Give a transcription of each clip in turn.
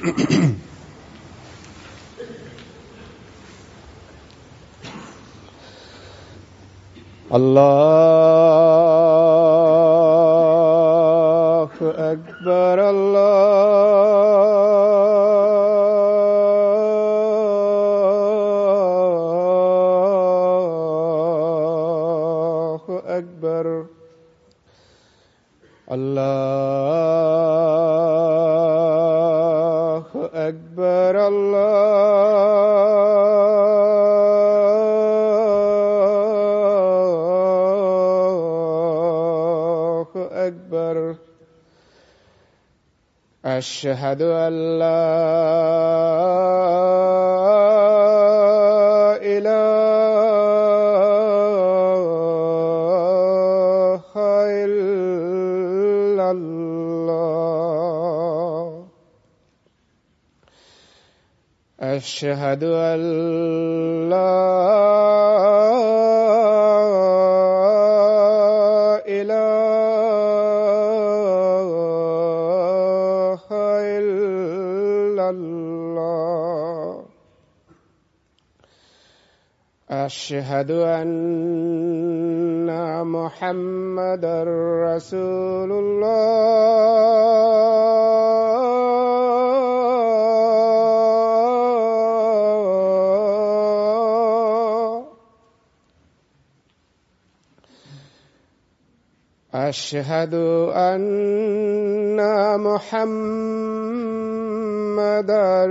الله أكبر الله أكبر الله أكبر الله أكبر أشهد أن لا إله إلا الله أشهد أن لا إله إلا الله أشهد أن محمدا رسول الله أشهد أن محمدا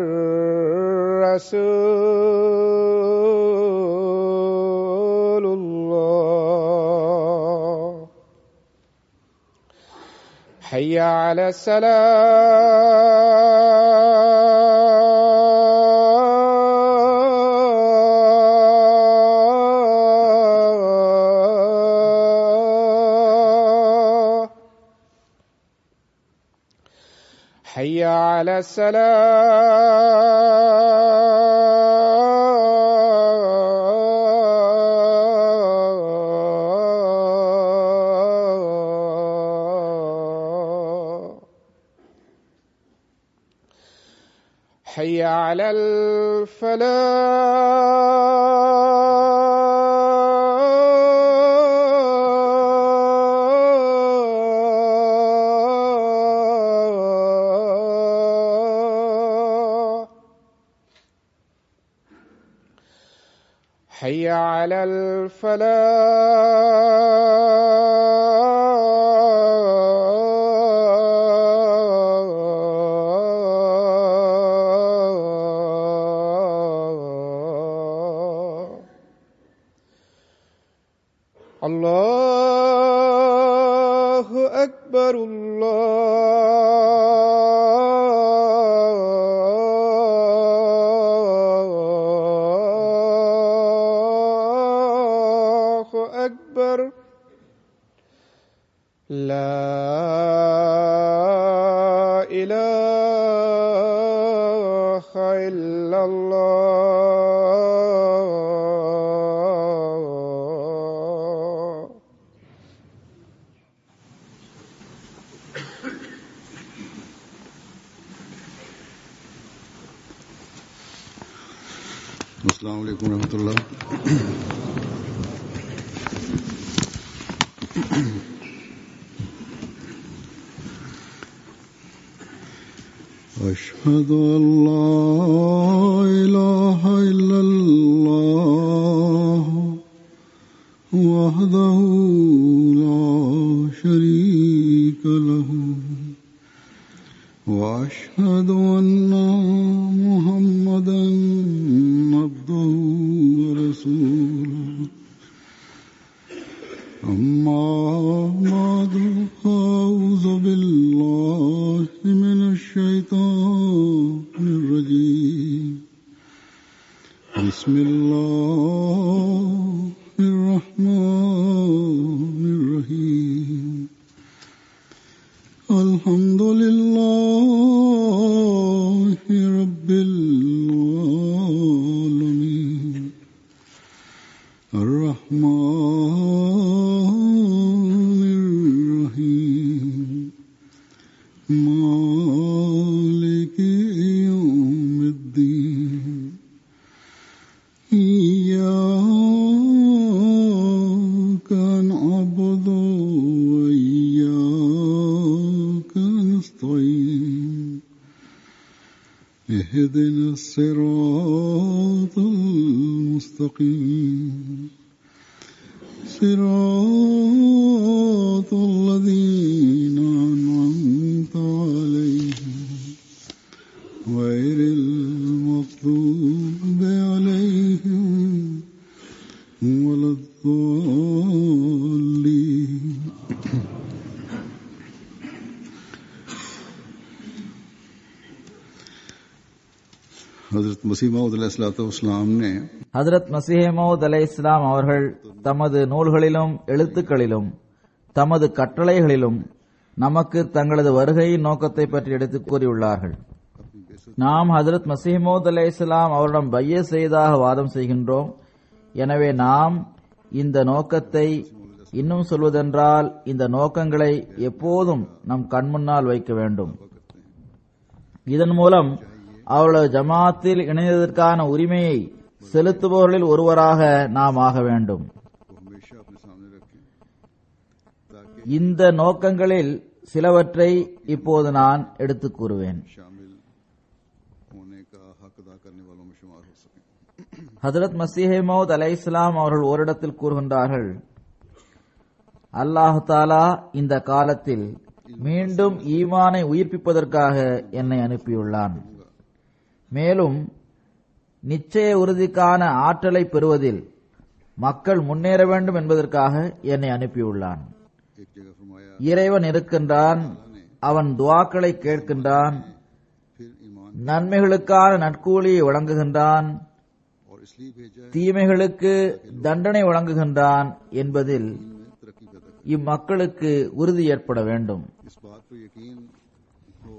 رسول الله حي على السلام حي على السلام حي على الفلاح حي على الفلاح الله أكبر الله أكبر لا إله إلا الله अस्सलाम वालेकुम रहमतुल्लाह أشهد أن لا إله إلا الله وحده لا شريك له وأشهد أن محمدا عبده ورسوله أما بعد فأعوذ بالله من الشيطان الرجيم بسم الله الرحمن الرحيم الحمد لله رب العالمين الرحمن الرحيم مالك اهدنا الصراط المستقيم صراط الذين أنعمت عليهم غير المغضوب عليهم ولا الضالين हजरत मसीह मसीम ने ஹதரத் மசிஹமோத் அலை இஸ்லாம் அவர்கள் தமது நூல்களிலும் எழுத்துக்களிலும் தமது கட்டளைகளிலும் நமக்கு தங்களது வருகையின் நோக்கத்தை பற்றி எடுத்துக் கூறியுள்ளார்கள் நாம் ஹதரத் மசிஹமோத் அலை இஸ்லாம் அவரிடம் பைய செய்ததாக வாதம் செய்கின்றோம் எனவே நாம் இந்த நோக்கத்தை இன்னும் சொல்வதென்றால் இந்த நோக்கங்களை எப்போதும் நம் கண்முன்னால் வைக்க வேண்டும் இதன் மூலம் அவர்களது ஜமாத்தில் இணைந்ததற்கான உரிமையை செலுத்துபவர்களில் ஒருவராக நாம் ஆக வேண்டும் को हमेशा अपने सामने रखें ताकि இந்த நோக்கங்களில் சிலவற்றை இப்போது நான் எடுத்துக் கூறுவேன் शामिल होने का हक अदा करने वालों में शुमार हो सकें ஹதரத் மசீஹமௌத் அலை இஸ்லாம் அவர்கள் ஓரிடத்தில் கூறுகின்றார்கள் அல்லாஹு தாலா இந்த காலத்தில் மீண்டும் ஈமானை உயிர்ப்பிப்பதற்காக என்னை அனுப்பியுள்ளான் மேலும் நிச்சய உறுதிக்கான ஆற்றலை பெறுவதில் மக்கள் முன்னேற வேண்டும் என்பதற்காக என்னை அனுப்பியுள்ளான் एक जगह फरमाया இறைவன் இருக்கின்றான் அவன் துவாக்களை கேட்கின்றான் फिर ईमान நன்மைகளுக்கான நட்கூலியை வழங்குகின்றான் और इसलिए भेजा है தீமைகளுக்கு தண்டனை வழங்குகின்றான் என்பதில் में तरक्की पैदा कर இம்மக்களுக்கு உறுதி ஏற்பட வேண்டும் इस बात पर यकीन हो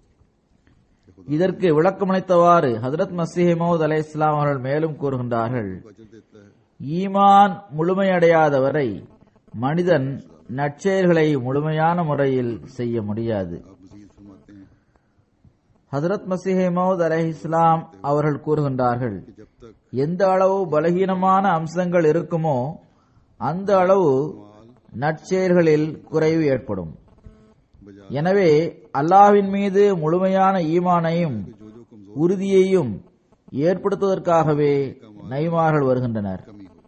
कि खुदा இதற்கு விளக்கமளித்தவாறு ஹதரத் மசீஹமௌத் அலை இஸ்லாம் அவர்கள் மேலும் கூறுகின்றார்கள் को अजर देता है ஈமான் முழுமையடையாதவரை மனிதன் நற்செயல்களை முழுமையான முறையில் செய்ய முடியாது आप मजीद फरमाते हैं ஹதரத் மசீஹமௌத் அலை இஸ்லாம் அவர்கள் கூறுகின்றார்கள் कि जब तक எந்த அளவு பலகீனமான அம்சங்கள் இருக்குமோ அந்த அளவு நற்செயல்களில் குறைவு ஏற்படும் बजाय எனவே அல்லாஹ்வின் மீது முழுமையான ஈமானையும் जो जो कमजोर உறுதியையும் ஏற்படுத்துவதற்காகவே நைமார்கள் வருகின்றனர் कमी होगी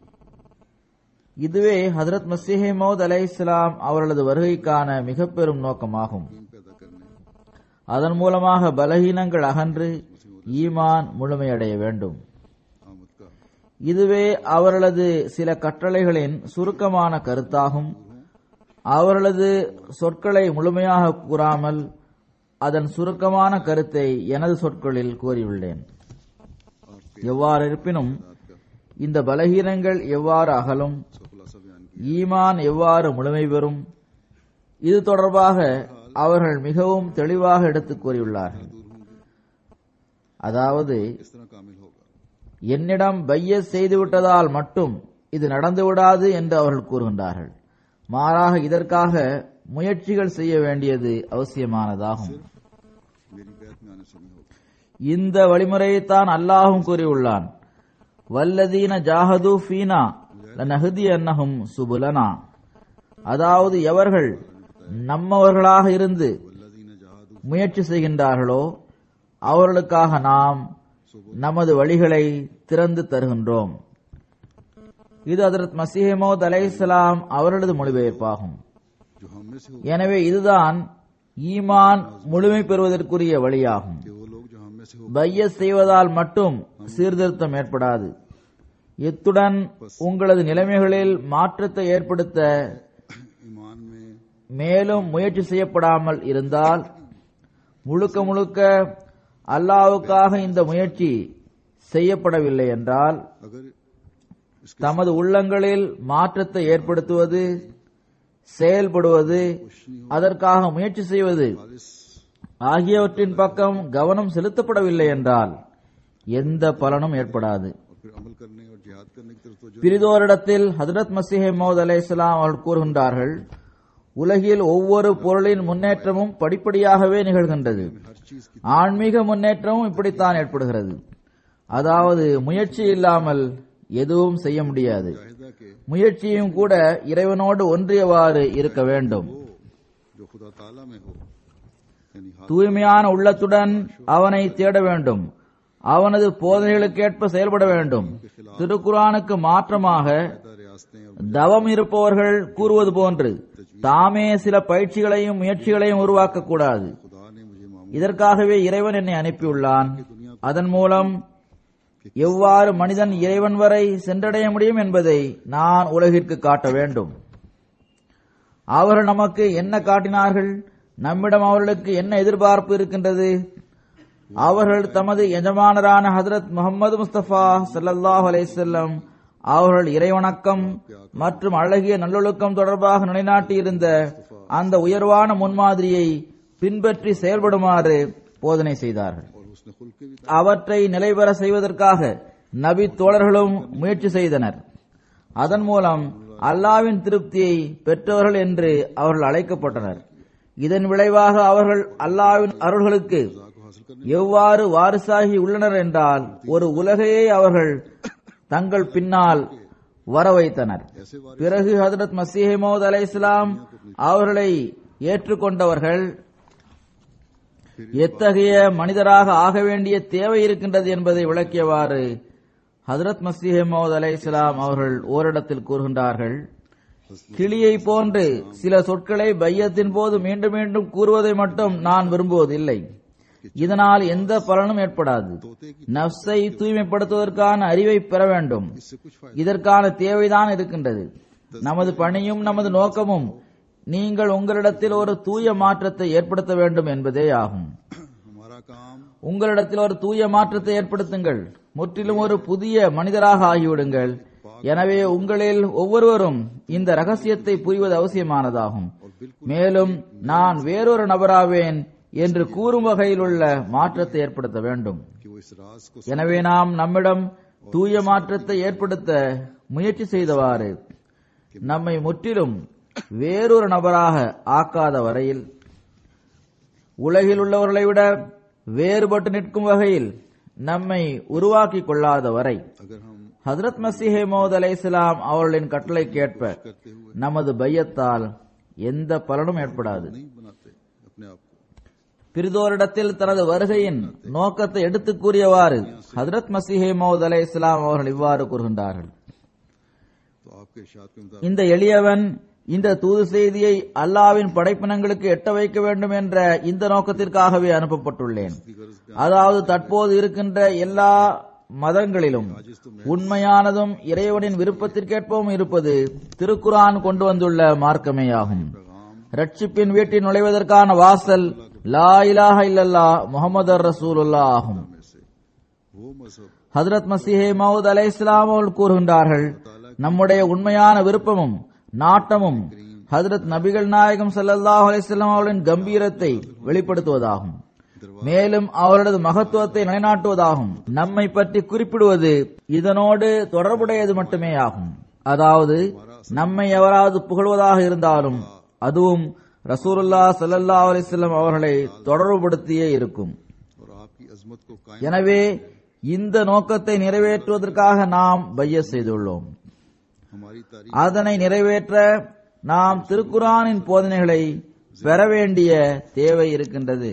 இதுவே ஹதரத் மசீஹ் மௌத் அலை இஸ்லாம் அவர்களது வருகைக்கான மிக பெரும் நோக்கமாகும் यकीन पैदा करने அதன் மூலமாக பலகீனங்கள் அகன்று ஈமான் முழுமையடைய வேண்டும் आमद का இதுவே அவர்களது சில கட்டளைகளின் சுருக்கமான கருத்தாகும் அவர்களது சொற்களை முழுமையாக கூறாமல் அதன் சுருக்கமான கருத்தை எனது சொற்களில் கூறியுள்ளேன் எவ்வாறு இருப்பினும் இந்த பலகீனங்கள் எவ்வாறு அகலும் उसका खुलासा बयान किया ஈமான் எவ்வாறு முழுமை பெறும் இது தொடர்பாக அவர்கள் மிகவும் தெளிவாக எடுத்துக் கூறியுள்ளார்கள் दूर होंगे அதாவது किस तरह कामिल होगा என்னிடம் பைய செய்துவிட்டதால் மட்டும் இது நடந்துவிடாது என்று அவர்கள் கூறுகின்றார்கள் மாறாக இதற்காக முயற்சிகள் செய்ய வேண்டியது அவசியமானதாகும் मेरी बैत में आने से नहीं होगा இந்த வழிமுறையைத்தான் அல்லாஹும் கூறியுள்ளான் வல்லதீன ஜாஹது ஃபீனா லனஹதி அன்னஹும் சுபுலனா அதாவது எவர்கள் நம்மவர்களாக இருந்து वल्लजीन जहादू முயற்சி செய்கின்றார்களோ அவர்களுக்காக நாம் நமது வழிகளை திறந்து தருகின்றோம் இது ஹதரத் மசீஹமோத் அலைஹிஸ்ஸலாம் அவர்களது மொழிபெயர்ப்பாகும் जो हम में से हो எனவே இதுதான் ஈமான் முழுமை பெறுவதற்குரிய வழியாகும் कि वो लोग जो हम में से हो பைய செய்வதால் மட்டும் சீர்திருத்தம் ஏற்படாது இத்துடன் உங்களது நிலைமைகளில் மாற்றத்தை ஏற்படுத்த ईमान में மேலும் முயற்சி செய்யப்படாமல் இருந்தால் முழுக்க முழுக்க அல்லாவுக்காக இந்த முயற்சி செய்யப்படவில்லை என்றால் अगर தமது உள்ளங்களில் மாற்றத்தை ஏற்படுத்துவது செயல்படுவது அதற்காக முயற்சி செய்வது खालिस ஆகியவற்றின் பக்கம் கவனம் செலுத்தப்படவில்லை என்றால் எந்த பலனும் ஏற்படாது और फिर अमल करने और जिहाद करने की तरफ तो பிரிதோரிடத்தில் ஹதரத் மசீஹ் மௌத் அலை அவர்கள் கூறுகின்றார்கள் உலகில் ஒவ்வொரு பொருளின் முன்னேற்றமும் படிப்படியாகவே நிகழ்கின்றது हर चीज की ஆன்மீக முன்னேற்றமும் இப்படித்தான் ஏற்படுகிறது அதாவது முயற்சி இல்லாமல் எதுவும் செய்ய முடியாது चाहिदा के முயற்சியும் கூட இறைவனோடு ஒன்றியவாறு இருக்க வேண்டும் हो जो खुदा ताला में हो यानी हाथ தூய்மையான உள்ளத்துடன் அவனை தேட வேண்டும் அவனது போதனைகளுக்கேற்ப செயல்பட வேண்டும் திருக்குரானுக்கு மாற்றமாக रियासतें और தவம் இருப்பவர்கள் கூறுவது போன்று தாமே சில பயிற்சிகளையும் முயற்சிகளையும் உருவாக்க கூடாது खुदा ने मुझे मामूल இதற்காகவே இறைவன் என்னை அனுப்பியுள்ளான் அதன் மூலம் எவ்வாறு மனிதன் இறைவன் வரை சென்றடைய முடியும் என்பதை நான் உலகிற்கு காட்ட வேண்டும் அவர்கள் நமக்கு என்ன காட்டினார்கள் நம்மிடம் அவர்களுக்கு என்ன எதிர்பார்ப்பு இருக்கின்றது அவர்கள் தமது எஜமானரான ஹதரத் முகமது முஸ்தபா ஸல்லல்லாஹு அலைஹி வஸல்லம் அவர்கள் இறைவணக்கம் மற்றும் அழகிய நல்லொழுக்கம் தொடர்பாக நிலைநாட்டியிருந்த அந்த உயர்வான முன்மாதிரியை பின்பற்றி செயல்படுமாறு போதனை செய்தார்கள் और उसने खुल के भी அவற்றை நிலைபெற செய்வதற்காக நபி தோழர்களும் முயற்சி செய்தனர் அதன் மூலம் அல்லாவின் திருப்தியை பெற்றவர்கள் என்று அவர்கள் அழைக்கப்பட்டனர் இதன் விளைவாக அவர்கள் அல்லாவின் அருள்களுக்கு को हासिल करने எவ்வாறு வாரிசாகி உள்ளனர் என்றால் ஒரு உலகையே அவர்கள் தங்கள் பின்னால் வர வைத்தனர் ऐसे वार பிறகு ஹதரத் மசீஹமோத் அலை இஸ்லாம் அவர்களை ஏற்றுக்கொண்டவர்கள் எத்தகைய மனிதராக ஆக வேண்டிய தேவை இருக்கின்றது என்பதை விளக்கியவாறு ஹதரத் மசீஹமோத் அலை இஸ்லாம் அவர்கள் ஓரிடத்தில் கூறுகின்றார்கள் கிளியை போன்று சில சொற்களை பையத்தின் போது மீண்டும் மீண்டும் கூறுவதை மட்டும் நான் விரும்புவதில்லை இதனால் எந்த பலனும் ஏற்படாது நஃப்ஸை தூய்மைப்படுத்துவதற்கான அறிவை பெற வேண்டும் इससे कुछ फायदा இதற்கான தேவைதான் இருக்கின்றது நமது பணியும் நமது நோக்கமும் நீங்கள் உங்களிடத்தில் ஒரு தூய மாற்றத்தை ஏற்படுத்த வேண்டும் என்பதே ஆகும் हमारा काम உங்களிடத்தில் ஒரு தூய மாற்றத்தை ஏற்படுத்துங்கள் முற்றிலும் ஒரு புதிய மனிதராக ஆகிவிடுங்கள் எனவே உங்களில் ஒவ்வொருவரும் இந்த ரகசியத்தை புரிவது அவசியமானதாகும் மேலும் நான் வேறொரு நபராவேன் என்று கூறும் வகையில் உள்ள மாற்றத்தை ஏற்படுத்த வேண்டும் कि वो इस राज को எனவே நாம் நம்மிடம் தூய மாற்றத்தை ஏற்படுத்த முயற்சி செய்தவாறு நம்மை முற்றிலும் வேறொரு நபராக ஆக்காத வரையில் உலகில் உள்ளவர்களை விட வேறுபட்டு நிற்கும் வகையில் நம்மை உருவாக்கிக் கொள்ளாத வரை अगर हम ஹதரத் மசீஹே மோத் அலைஹிஸ்ஸலாம் அவர்களின் கட்டளைக்கேற்ப करते हुए நமது பையத்தால் எந்த பலனும் ஏற்படாது नहीं बनाते अपने आप को பிரிதோரிடத்தில் தனது வருகையின் நோக்கத்தை எடுத்துக் கூறியவாறு ஹதரத் மசீஹே மௌத் அலை இஸ்லாம் அவர்கள் இவ்வாறு கூறுகின்றார்கள் तो आपके इशाद के मुताबिक இந்த எளியவன் இந்த தூது செய்தியை அல்லாவின் படைப்பினங்களுக்கு எட்ட வைக்க வேண்டும் என்ற இந்த நோக்கத்திற்காகவே அனுப்பப்பட்டுள்ளேன் की गर्ज पे அதாவது தற்போது இருக்கின்ற எல்லா மதங்களிலும் உண்மையானதும் இறைவனின் விருப்பத்திற்கேற்பவும் இருப்பது திருக்குரான் கொண்டு வந்துள்ள மார்க்கமேயாகும் ரட்சிப்பின் வீட்டில் நுழைவதற்கான வாசல் லா இலாஹ இல்லல்லா முகமது ரசூலுல்லா ஆகும் में से वो मजहब ஹதரத் மசீஹே மவுத் அலை இஸ்லாம் அவர்கள் கூறுகின்றார்கள் நம்முடைய உண்மையான விருப்பமும் நாட்டமும் ஹதரத் நபிகள் நாயகம் ஸல்லல்லாஹு அலைஹி வஸல்லம் அவர்களின் கம்பீரத்தை வெளிப்படுத்துவதாகும் மேலும் அவரது மகத்துவத்தை நிலைநாட்டுவதாகும் நம்மை பற்றி குறிப்பிடுவது இதனோடு தொடர்புடையது மட்டுமே ஆகும் அதாவது நம்மை எவராது புகழ்வதாக இருந்தாலும் அதுவும் ரசூலுல்லா ஸல்லல்லாஹு அலைஹி வஸல்லம் அவர்களை தொடர்புபடுத்தியே இருக்கும் और आपकी अजमत को कायम எனவே இந்த நோக்கத்தை நிறைவேற்றுவதற்காக நாம் பைய செய்துள்ளோம் हमारी तारीफ அதனை நிறைவேற்ற நாம் திருக்குரானின் போதனைகளை பெற வேண்டிய தேவை இருக்கின்றது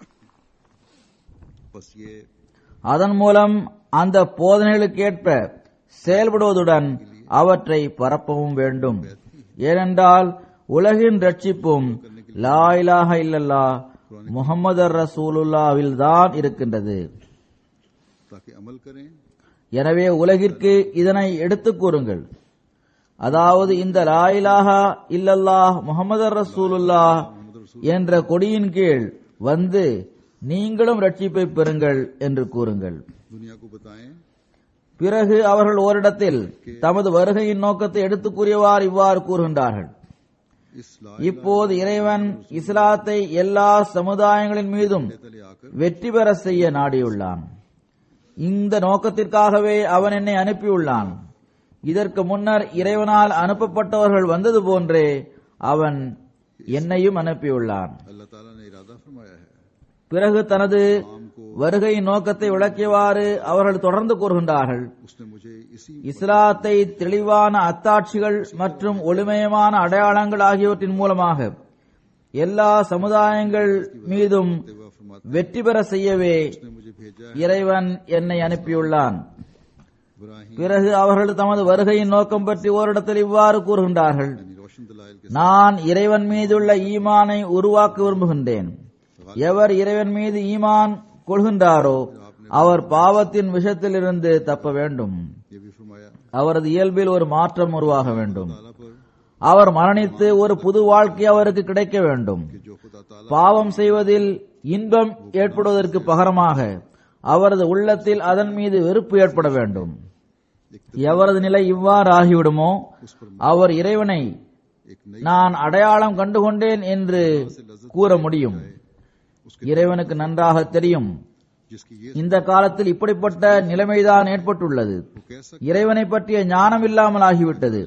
बस ये அதன் மூலம் அந்த போதனைகளுக்கேற்ப செயல்படுவதுடன் அவற்றை பரப்பவும் வேண்டும் ஏனென்றால் உலகின் ரட்சிப்பும் லா இலாஹ இல்லல்லா முகமது ரசூலுல்லாவில் தான் இருக்கின்றது ताकि अमल करें எனவே உலகிற்கு இதனை எடுத்துக் கூறுங்கள் அதாவது இந்த லா இலாஹா இல்லல்லாஹ் முகமது ரசூலுல்லா என்ற கொடியின் கீழ் வந்து நீங்களும் ரட்சிப்பை பெறுங்கள் என்று கூறுங்கள் दुनिया को बताएं பிறகு அவர்கள் ஓரிடத்தில் தமது வருகையின் நோக்கத்தை எடுத்துக் கூறியவாறு இவ்வாறு கூறுகின்றார்கள் इस ला இப்போது இறைவன் இஸ்லாத்தை எல்லா சமுதாயங்களின் மீதும் तले आकर வெற்றி பெற செய்ய நாடியுள்ளான் இந்த நோக்கத்திற்காகவே அவன் என்னை அனுப்பியுள்ளான் இதற்கு முன்னர் இறைவனால் அனுப்பப்பட்டவர்கள் வந்தது போன்றே அவன் என்னையும் அனுப்பியுள்ளான் अल्लाह ताला ने इरादा फरमाया है பிறகு தனது आम को வருகையின் நோக்கத்தை விளக்கியவாறு அவர்கள் தொடர்ந்து கூறுகின்றார்கள் उसने मुझे इसी இஸ்லாத்தை தெளிவான அத்தாட்சிகள் மற்றும் ஒளிமயமான அடையாளங்கள் ஆகியவற்றின் மூலமாக எல்லா சமுதாயங்கள் மீதும் फरमाते வெற்றி பெற செய்யவே उसने मुझे भेजा है இறைவன் என்னை அனுப்பியுள்ளான் इब्राहिम பிறகு அவர்கள் தமது வருகையின் நோக்கம் பற்றி ஓரிடத்தில் இவ்வாறு கூறுகின்றார்கள் यानी रोशन दलाइल के நான் இறைவன் மீதுள்ள ஈமானை உருவாக்க விரும்புகின்றேன் எவர் இறைவன் மீது ஈமான் கொள்கின்றாரோ அவர் பாவத்தின் விஷத்திலிருந்து தப்ப வேண்டும் ये भी फरमाया அவரது இயல்பில் ஒரு மாற்றம் உருவாக வேண்டும் ताला पर அவர் மரணித்து ஒரு புது வாழ்க்கை அவருக்கு கிடைக்க வேண்டும் कि जो खुदा ताला பாவம் செய்வதில் இன்பம் ஏற்படுவதற்கு பகரமாக அவரது உள்ளத்தில் அதன் மீது வெறுப்பு ஏற்பட வேண்டும் எவரது நிலை இவ்வாறு ஆகிவிடுமோ அவர் இறைவனை एक नई நான் அடையாளம் கண்டுகொண்டேன் என்று கூற முடியும் இறைவனுக்கு நன்றாக தெரியும் जिसकी ये இந்த காலத்தில் இப்படிப்பட்ட நிலைமைதான் ஏற்பட்டுள்ளது वो कैसा இறைவனை பற்றிய ஞானம் இல்லாமல் ஆகிவிட்டது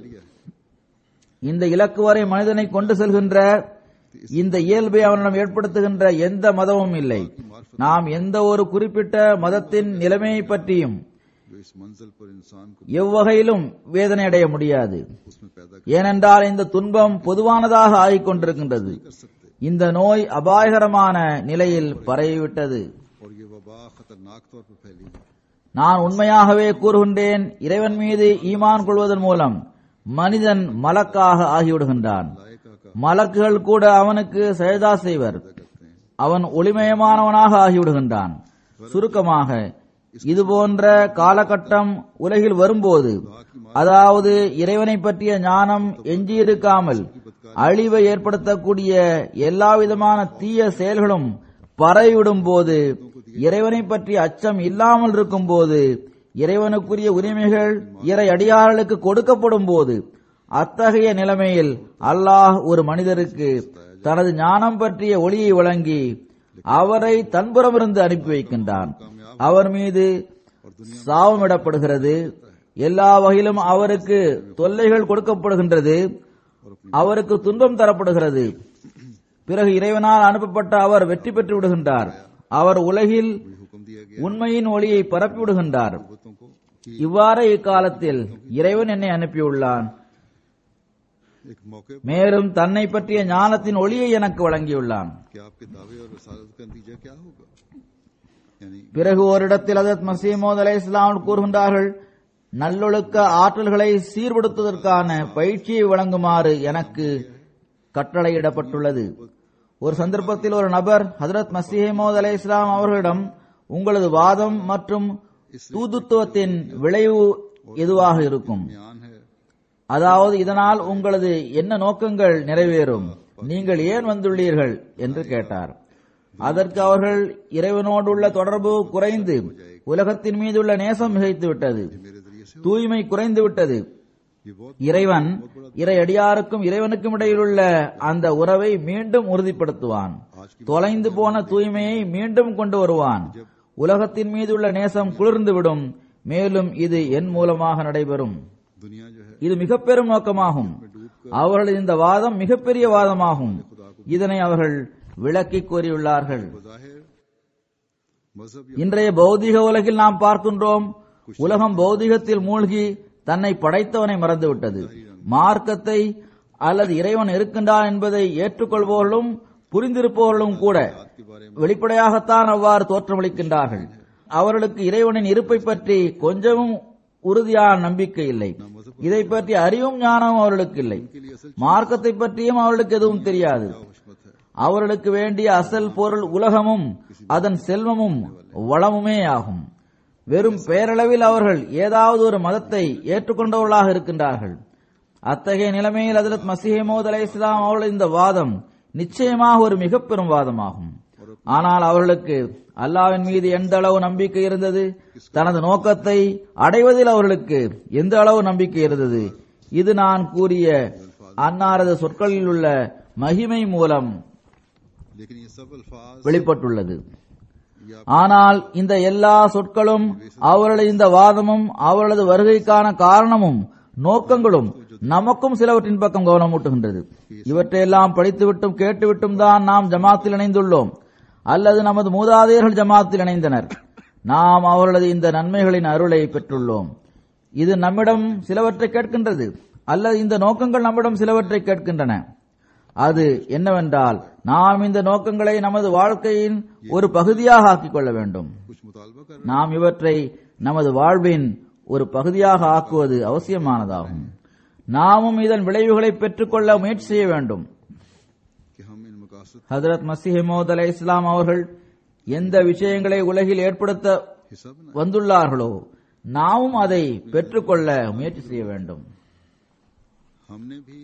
இந்த இலக்கு வரை மனிதனை கொண்டு செல்கின்ற இந்த இயல்பை அவனிடம் ஏற்படுத்துகின்ற எந்த மதமும் இல்லை நாம் எந்த ஒரு குறிப்பிட்ட மதத்தின் நிலைமையை பற்றியும் जो इस मंजिल पर इंसान को எவ்வகையிலும் வேதனை அடைய முடியாது उसमें पैदा ஏனென்றால் இந்த துன்பம் பொதுவானதாக ஆகிக் கொண்டிருக்கின்றது कर सकते இந்த நோய் அபாயகரமான நிலையில் பரவிவிட்டது और ये वबा खतरनाक तौर पर फैली है நான் உண்மையாகவே கூறுகின்றேன் இறைவன் மீது ஈமான் கொள்வதன் மூலம் மனிதன் மலக்காக ஆகிவிடுகின்றான் लायका का மலக்குகள் கூட அவனுக்கு சஜதா செய்வர் करते हैं அவன் ஒளிமயமானவனாக ஆகிவிடுகின்றான் சுருக்கமாக இதுபோன்ற காலகட்டம் உலகில் வரும்போது அதாவது இறைவனை பற்றிய ஞானம் எஞ்சியிருக்காமல் அழிவை ஏற்படுத்தக்கூடிய எல்லாவிதமான தீய செயல்களும் பரவிவிடும் போது இறைவனை பற்றிய அச்சம் இல்லாமல் இருக்கும் போது இறைவனுக்குரிய உரிமைகள் இறை அடியார்களுக்கு கொடுக்கப்படும் போது அத்தகைய நிலைமையில் அல்லாஹ் ஒரு மனிதருக்கு தனது ஞானம் பற்றிய ஒளியை வழங்கி அவரை தன்புறமிருந்து அனுப்பி வைக்கின்றான் அவர் மீது சாபமிடப்படுகிறது எல்லா வகையிலும் அவருக்கு தொல்லைகள் கொடுக்கப்படுகின்றது அவருக்கு துன்பம் தரப்படுகிறது பிறகு இறைவனால் அனுப்பப்பட்ட அவர் வெற்றி பெற்று விடுகின்றார் அவர் உலகில் हुक्म दिया गया உண்மையின் ஒளியை பரப்பி விடுகின்றார் बुतों को कि இவ்வாறு இக்காலத்தில் இறைவன் என்னை அனுப்பியுள்ளான் एक मौके पर மேலும் தன்னை பற்றிய ஞானத்தின் ஒளியை எனக்கு வழங்கியுள்ளான் कि आपके दावे और रसालत का नतीजा क्या होगा यानी பிறகு ஓரிடத்தில் அதத் மசீமோத் அலை இஸ்லாம் கூறுகின்றார்கள் நல்லொழுக்க ஆற்றல்களை சீர்படுத்துவதற்கான பயிற்சியை வழங்குமாறு எனக்கு கட்டளையிடப்பட்டுள்ளது ஒரு சந்தர்ப்பத்தில் ஒரு நபர் ஹதரத் மசீமோத் அலை இஸ்லாம் அவர்களிடம் உங்களது வாதம் மற்றும் தூதுத்துவத்தின் விளைவு எதுவாக இருக்கும் ज्ञान है அதாவது இதனால் உங்களது என்ன நோக்கங்கள் நிறைவேறும் நீங்கள் ஏன் வந்துள்ளீர்கள் என்று கேட்டார் அதற்கு அவர்கள் இறைவனோடுள்ள தொடர்பு குறைந்து உலகத்தின் மீதுள்ள நேசம் மிகைத்து விட்டது मेरे जरिए से தூய்மை குறைந்து விட்டது ये बहुत இறைவன் இறை அடியாருக்கும் இறைவனுக்கும் இடையிலுள்ள அந்த உறவை மீண்டும் உறுதிப்படுத்துவான் தொலைந்து போன தூய்மையை மீண்டும் கொண்டு வருவான் உலகத்தின் மீதுள்ள நேசம் குளிர்ந்துவிடும் மேலும் இது என் மூலமாக நடைபெறும் दुनिया जो है இது மிக பெரும் நோக்கமாகும் அவர்களது இந்த வாதம் மிகப்பெரிய வாதமாகும் இதனை அவர்கள் விளக்கி கூறியுள்ளார்கள் बज़ाहिर मजहब இன்றைய பௌதிக உலகில் நாம் பார்க்கின்றோம் உலகம் பௌதிகத்தில் மூழ்கி தன்னை படைத்தவனை மறந்துவிட்டது மார்க்கத்தை அல்லது இறைவன் இருக்கின்றான் என்பதை ஏற்றுக்கொள்பவர்களும் புரிந்திருப்பவர்களும் கூட வெளிப்படையாகத்தான் அவ்வாறு தோற்றமளிக்கின்றார்கள் அவர்களுக்கு இறைவனின் இருப்பை பற்றி கொஞ்சமும் உறுதியான நம்பிக்கை இல்லை இதை பற்றி அறிவும் ஞானமும் அவர்களுக்கு இல்லை மார்க்கத்தை பற்றியும் அவர்களுக்கு எதுவும் தெரியாது खुशमत है அவர்களுக்கு வேண்டிய அசல் பொருள் உலகமும் அதன் செல்வமும் வளமுமே ஆகும் வெறும் பெயரளவில் அவர்கள் ஏதாவது ஒரு மதத்தை ஏற்றுக்கொண்டவர்களாக இருக்கின்றார்கள் அத்தகைய நிலைமையில் ஹஜரத் மசீமோத் அலை இஸ்லாம் அவர்கள் இந்த வாதம் நிச்சயமாக ஒரு மிக பெரும் வாதமாகும் ஆனால் அவர்களுக்கு அல்லாவின் மீது எந்த அளவு நம்பிக்கை இருந்தது தனது நோக்கத்தை அடைவதில் அவர்களுக்கு எந்த அளவு நம்பிக்கை இருந்தது இது நான் கூறிய அன்னாரது சொற்களில் உள்ள மகிமை மூலம் लेकिन ये सब अल्फाज வெளிப்பட்டுள்ளது ஆனால் இந்த எல்லா சொற்களும் அவர்களது இந்த வாதமும் அவர்களது வருகைக்கான காரணமும் நோக்கங்களும் நமக்கும் சிலவற்றின் பக்கம் கவனமூட்டுகின்றது இவற்றையெல்லாம் படித்துவிட்டும் கேட்டுவிட்டும் தான் நாம் ஜமாத்தில் இணைந்துள்ளோம் அல்லது நமது மூதாதையர்கள் ஜமாத்தில் இணைந்தனர் நாம் அவர்களது இந்த நன்மைகளின் அருளை பெற்றுள்ளோம் இது நம்மிடம் சிலவற்றை கேட்கின்றது அல்லது இந்த நோக்கங்கள் நம்மிடம் சிலவற்றை கேட்கின்றன அது என்னவென்றால் நாம் இந்த நோக்கங்களை நமது வாழ்க்கையின் ஒரு பகுதியாக ஆக்கிக் கொள்ள வேண்டும் कुछ मुतालबा कर நாம் இவற்றை நமது வாழ்வின் ஒரு பகுதியாக ஆக்குவது அவசியமானதாகும் நாமும் இதன் விளைவுகளை பெற்றுக்கொள்ள முயற்சி செய்ய வேண்டும் कि हम इन मकासद ஹதரத் மசிஹமோத் அலை இஸ்லாம் அவர்கள் எந்த விஷயங்களை உலகில் ஏற்படுத்த हिस्सा बना வந்துள்ளார்களோ நாமும் அதை பெற்றுக்கொள்ள முயற்சி செய்ய வேண்டும் हमने भी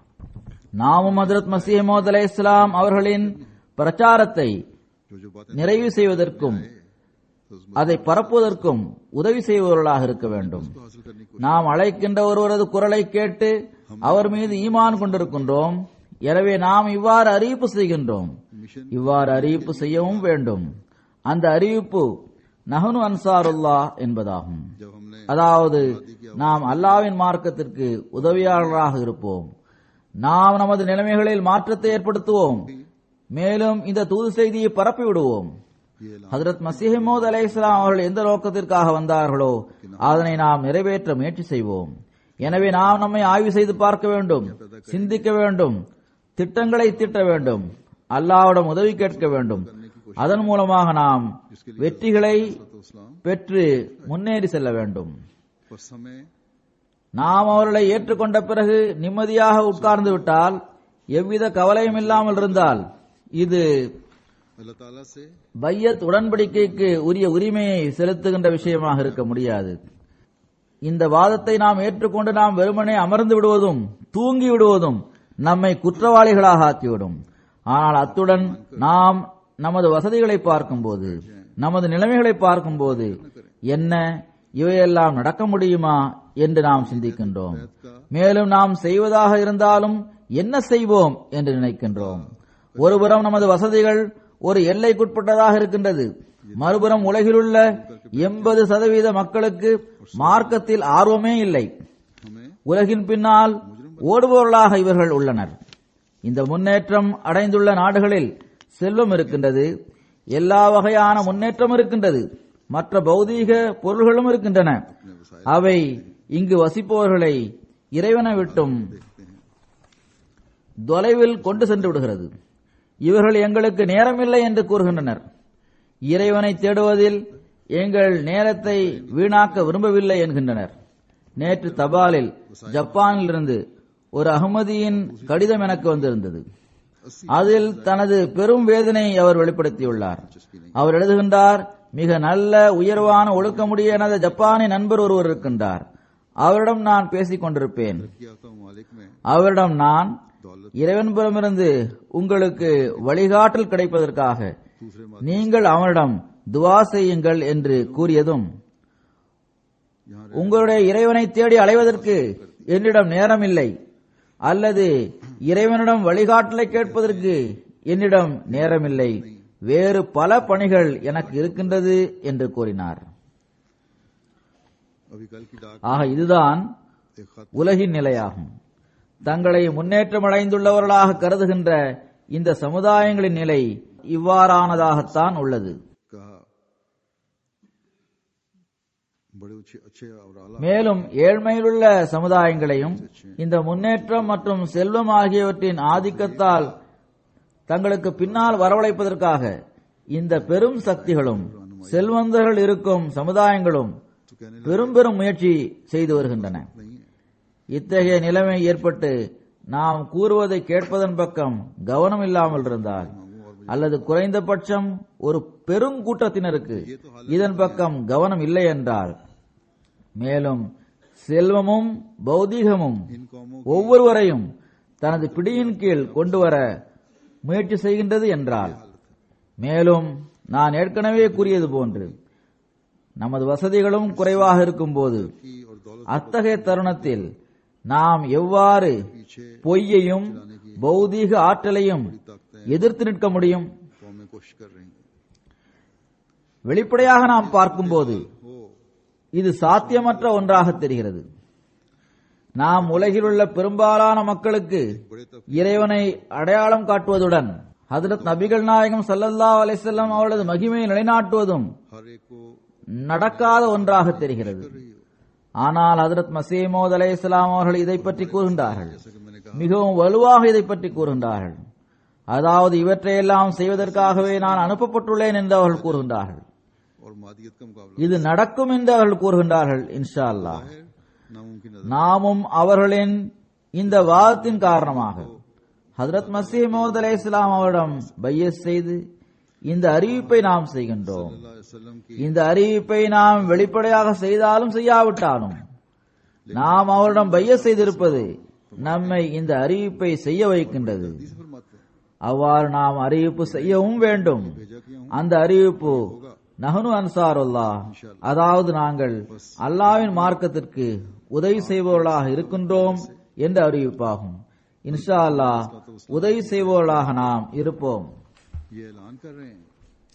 நாமும் ஹதரத் மசிஹமோத் அலை இஸ்லாம் அவர்களின் பிரச்சாரத்தை जो जो बातें நிறைவு செய்வதற்கும் तो उस அதை பரப்புவதற்கும் உதவி செய்பவர்களாக இருக்க வேண்டும் को हासिल करने की நாம் அழைக்கின்ற ஒருவரது குரலை கேட்டு அவர் மீது ஈமான் கொண்டிருக்கின்றோம் எனவே நாம் இவ்வாறு அறிவிப்பு செய்கின்றோம் मिशन இவ்வாறு அறிவிப்பு செய்யவும் வேண்டும் அந்த அறிவிப்பு நஹனு அன்சாருல்லா என்பதாகும் जब हमने அதாவது நாம் அல்லாவின் மார்க்கத்திற்கு உதவியாளராக இருப்போம் நாம் நமது நிலைமைகளில் மாற்றத்தை ஏற்படுத்துவோம் மேலும் இந்த தூது செய்தியை பரப்பி விடுவோம் ये ऐलान ஹதரத் மசீஹமோத் அலை இஸ்லாம் அவர்கள் எந்த நோக்கத்திற்காக வந்தார்களோ அதனை நாம் நிறைவேற்ற முயற்சி செய்வோம் எனவே நாம் நம்மை ஆய்வு செய்து பார்க்க வேண்டும் சிந்திக்க வேண்டும் திட்டங்களை திட்ட வேண்டும் அல்லாவிடம் உதவி கேட்க வேண்டும் அதன் மூலமாக நாம் வெற்றிகளை तो इस्लाम பெற்று முன்னேறி செல்ல வேண்டும் बस हमें நாம் அவர்களை ஏற்றுக்கொண்ட பிறகு நிம்மதியாக உட்கார்ந்து விட்டால் எவ்வித கவலையும் இல்லாமல் இருந்தால் இது अल्लाह ताला से பையத் உடன்படிக்கைக்கு உரிய உரிமையை செலுத்துகின்ற விஷயமாக இருக்க முடியாது இந்த வாதத்தை நாம் ஏற்றுக்கொண்டு நாம் வெறுமனே அமர்ந்து விடுவதும் தூங்கி விடுவதும் நம்மை குற்றவாளிகளாக ஆக்கிவிடும் ஆனால் அத்துடன் நாம் நமது வசதிகளை பார்க்கும்போது நமது நிலைமைகளை பார்க்கும்போது என்ன இவையெல்லாம் நடக்க முடியுமா என்று நாம் சிந்திக்கின்றோம் மேலும் நாம் செய்வதாக இருந்தாலும் என்ன செய்வோம் என்று நினைக்கின்றோம் ஒருபுறம் நமது வசதிகள் ஒரு எல்லைக்குட்பட்டதாக இருக்கின்றது மறுபுறம் உலகிலுள்ள எண்பது சதவீத மக்களுக்கு மார்க்கத்தில் ஆர்வமே இல்லை हमें உலகின் பின்னால் ஓடுபவர்களாக இவர்கள் உள்ளனர் இந்த முன்னேற்றம் அடைந்துள்ள நாடுகளில் செல்வம் இருக்கின்றது எல்லா வகையான முன்னேற்றம் இருக்கின்றது மற்ற பௌதீக பொருள்களும் இருக்கின்றன அவை இங்கு வசிப்பவர்களை இறைவனை விட்டும் தொலைவில் கொண்டு சென்று விடுகிறது இவர்கள் எங்களுக்கு நேரமில்லை என்று கூறுகின்றனர் இறைவனை தேடுவதில் எங்கள் நேரத்தை வீணாக்க விரும்பவில்லை என்கின்றனர் நேற்று தபாலில் ஜப்பானிலிருந்து ஒரு அகமதியின் கடிதம் எனக்கு வந்திருந்தது அதில் தனது பெரும் வேதனையை அவர் வெளிப்படுத்தியுள்ளார் அவர் எழுதுகின்றார் மிக நல்ல உயர்வான ஒழுக்கமுடைய எனது ஜப்பானிய நண்பர் ஒருவர் இருக்கின்றார் அவரிடம் நான் பேசிக் கொண்டிருப்பேன் किया था मालिक में அவரிடம் நான் இறைவன்புறமிருந்து உங்களுக்கு வழிகாட்டல் கிடைப்பதற்காக दूसरे நீங்கள் அவனிடம் துவா செய்யுங்கள் என்று கூறியதும் यहाँ உங்களுடைய இறைவனை தேடி அலைவதற்கு என்னிடம் நேரமில்லை அல்லது இறைவனிடம் வழிகாட்டலை கேட்பதற்கு என்னிடம் நேரமில்லை வேறு பல பணிகள் எனக்கு இருக்கின்றது என்று கூறினார் अभी कल की डाक ஆக இதுதான் एक खत உலகின் நிலையாகும் தங்களை முன்னேற்றமடைந்துள்ளவர்களாக கருதுகின்ற இந்த சமுதாயங்களின் நிலை இவ்வாறானதாகத்தான் உள்ளது कहा बड़े अच्छे अच्छे और आला மேலும் ஏழ்மையிலுள்ள சமுதாயங்களையும் இந்த முன்னேற்றம் மற்றும் செல்வம் ஆகியவற்றின் ஆதிக்கத்தால் தங்களுக்கு பின்னால் வரவழைப்பதற்காக இந்த பெரும் சக்திகளும் செல்வந்தர்கள் இருக்கும் சமுதாயங்களும் तो कहने பெரும் பெரும் முயற்சி செய்து வருகின்றன नहीं है இத்தகைய நிலைமை ஏற்பட்டு நாம் கூறுவதை கேட்பதன் பக்கம் கவனம் இல்லாமல் இருந்தால் அல்லது குறைந்தபட்சம் ஒரு பெருங்கூட்டத்தினருக்கு இதன் பக்கம் கவனம் இல்லை என்றால் மேலும் செல்வமும் பௌதீகமும் इन कौमों ஒவ்வொருவரையும் தனது பிடியின் கீழ் கொண்டு வர முயற்சி செய்கின்றது என்றால் மேலும் நான் ஏற்கனவே கூறியது போன்று நமது வசதிகளும் குறைவாக இருக்கும்போது की और दौलत அத்தகைய தருணத்தில் நாம் எவ்வாறு पीछे பொய்யையும் பௌதீக ஆற்றலையும் எதிர்த்து நிற்க முடியும் कौमें कोशिश कर रही हैं வெளிப்படையாக நாம் பார்க்கும்போது हो இது சாத்தியமற்ற ஒன்றாக தெரிகிறது நாம் உலகிலுள்ள பெரும்பாலான மக்களுக்கு बड़े तक இறைவனை அடையாளம் காட்டுவதுடன் ஹதரத் நபிகள் நாயகம் ஸல்லல்லாஹு அலைஹி வஸல்லம் அவர்களது மகிமையை நிலைநாட்டுவதும் हर एक को நடக்காத ஒன்றாக தெரிகிறது रही हो ஆனால் ஹதரத் மசீமோத் அலைஹிஸ்ஸலாம் அவர்கள் இதை பற்றி கூறுகின்றார்கள் जैसे कि मैंने மிகவும் வலுவாக இதை பற்றி கூறுகின்றார்கள் அதாவது இவற்றையெல்லாம் செய்வதற்காகவே நான் அனுப்பப்பட்டுள்ளேன் என்று அவர்கள் கூறுகின்றார்கள் और मादियत का मुकाबला இது நடக்கும் என்று அவர்கள் கூறுகின்றார்கள் இன்ஷா அல்லாஹ் है नामुमकिन नजर நாமும் அவர்களின் இந்த வாதத்தின் காரணமாக ஹதரத் மசீஹ் மோத் அலை இஸ்லாம் அவரிடம் பையஸ் செய்து இந்த அறிவிப்பை நாம் செய்கின்றோம் अल्लाह वसल्लम की இந்த அறிவிப்பை நாம் வெளிப்படையாக செய்தாலும் செய்யாவிட்டாலும் நாம் அவரிடம் பையஸ் செய்திருப்பது நம்மை இந்த அறிவிப்பை செய்ய வைக்கின்றது हदीस फरमाते हैं அவ்வாறு நாம் அறிவிப்பு செய்யவும் வேண்டும் भेजा किया हूं அந்த அறிவிப்பு நஹனு அன்சாருல்லா அதாவது நாங்கள் அல்லாவின் மார்க்கத்திற்கு உதவி செய்பவர்களாக இருக்கின்றோம் என்ற அறிவிப்பாகும் இன்ஷா அல்லாஹ் உதவி செய்பவர்களாக நாம் இருப்போம் ये ऐलान कर रहे हैं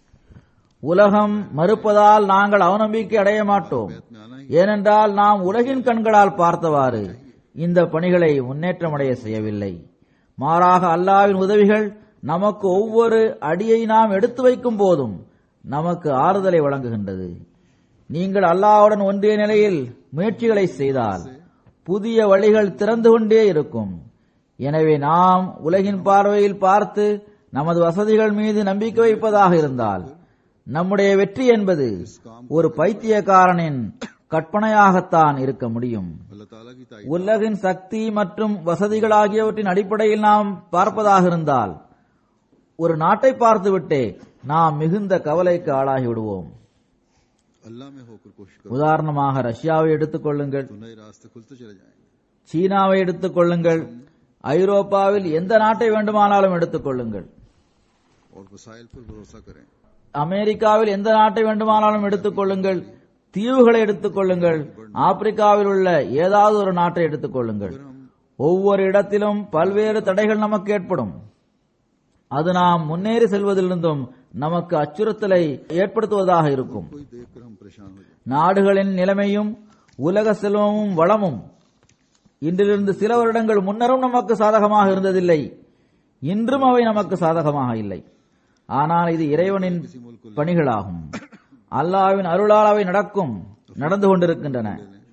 உலகம் மறுப்பதால் நாங்கள் அவநம்பிக்கை அடைய மாட்டோம் में आना ही ஏனென்றால் நாம் உலகின் கண்களால் பார்த்தவாறு இந்த பணிகளை முன்னேற்றமடைய செய்யவில்லை மாறாக அல்லாவின் உதவிகள் நமக்கு ஒவ்வொரு அடியை நாம் எடுத்து வைக்கும் போதும் நமக்கு ஆறுதலை வழங்குகின்றது நீங்கள் அல்லாஹ்வுடன் ஒன்றிய நிலையில் முயற்சிகளை செய்தால் புதிய வழிகள் திறந்து கொண்டே இருக்கும் எனவே நாம் உலகின் பார்வையில் பார்த்து நமது வசதிகள் மீது நம்பிக்கை வைப்பதாக இருந்தால் நம்முடைய வெற்றி என்பது ஒரு பைத்தியக்காரனின் கற்பனையாகத்தான் இருக்க முடியும் अल्लाह ताला की ताई உலகின் சக்தி மற்றும் வசதிகள் ஆகியவற்றின் அடிப்படையில் நாம் பார்ப்பதாக இருந்தால் ஒரு நாட்டை பார்த்துவிட்டே நாம் மிகுந்த கவலைக்கு ஆளாகி விடுவோம் अल्लाह में होकर कोशिश करो உதாரணமாக ரஷ்யாவை எடுத்துக் கொள்ளுங்கள் तो नए रास्ते खुलते चले जाएंगे சீனாவை எடுத்துக் கொள்ளுங்கள் ஐரோப்பாவில் எந்த நாட்டை வேண்டுமானாலும் எடுத்துக் கொள்ளுங்கள் और वसाइल पर भरोसा करें அமெரிக்காவில் எந்த நாட்டை வேண்டுமானாலும் எடுத்துக் கொள்ளுங்கள் தீவுகளை எடுத்துக் கொள்ளுங்கள் ஆப்பிரிக்காவில் உள்ள ஏதாவது ஒரு நாட்டை எடுத்துக் கொள்ளுங்கள் ஒவ்வொரு இடத்திலும் பல்வேறு தடைகள் நமக்கு ஏற்படும் அது நாம் முன்னேறி செல்வதிலிருந்தும் நமக்கு அச்சுறுத்தலை ஏற்படுத்துவதாக இருக்கும் कोई देखकर हम परेशान हो जाए நாடுகளின் நிலைமையும் உலக செல்வமும் வளமும் இன்றிலிருந்து சில வருடங்கள் முன்னரும் நமக்கு சாதகமாக இருந்ததில்லை இன்றும் அவை நமக்கு சாதகமாக இல்லை ஆனால் இது இறைவனின் பணிகளாகும் அல்லாஹ்வின் அருளால் அவை நடக்கும் நடந்து கொண்டிருக்கின்றன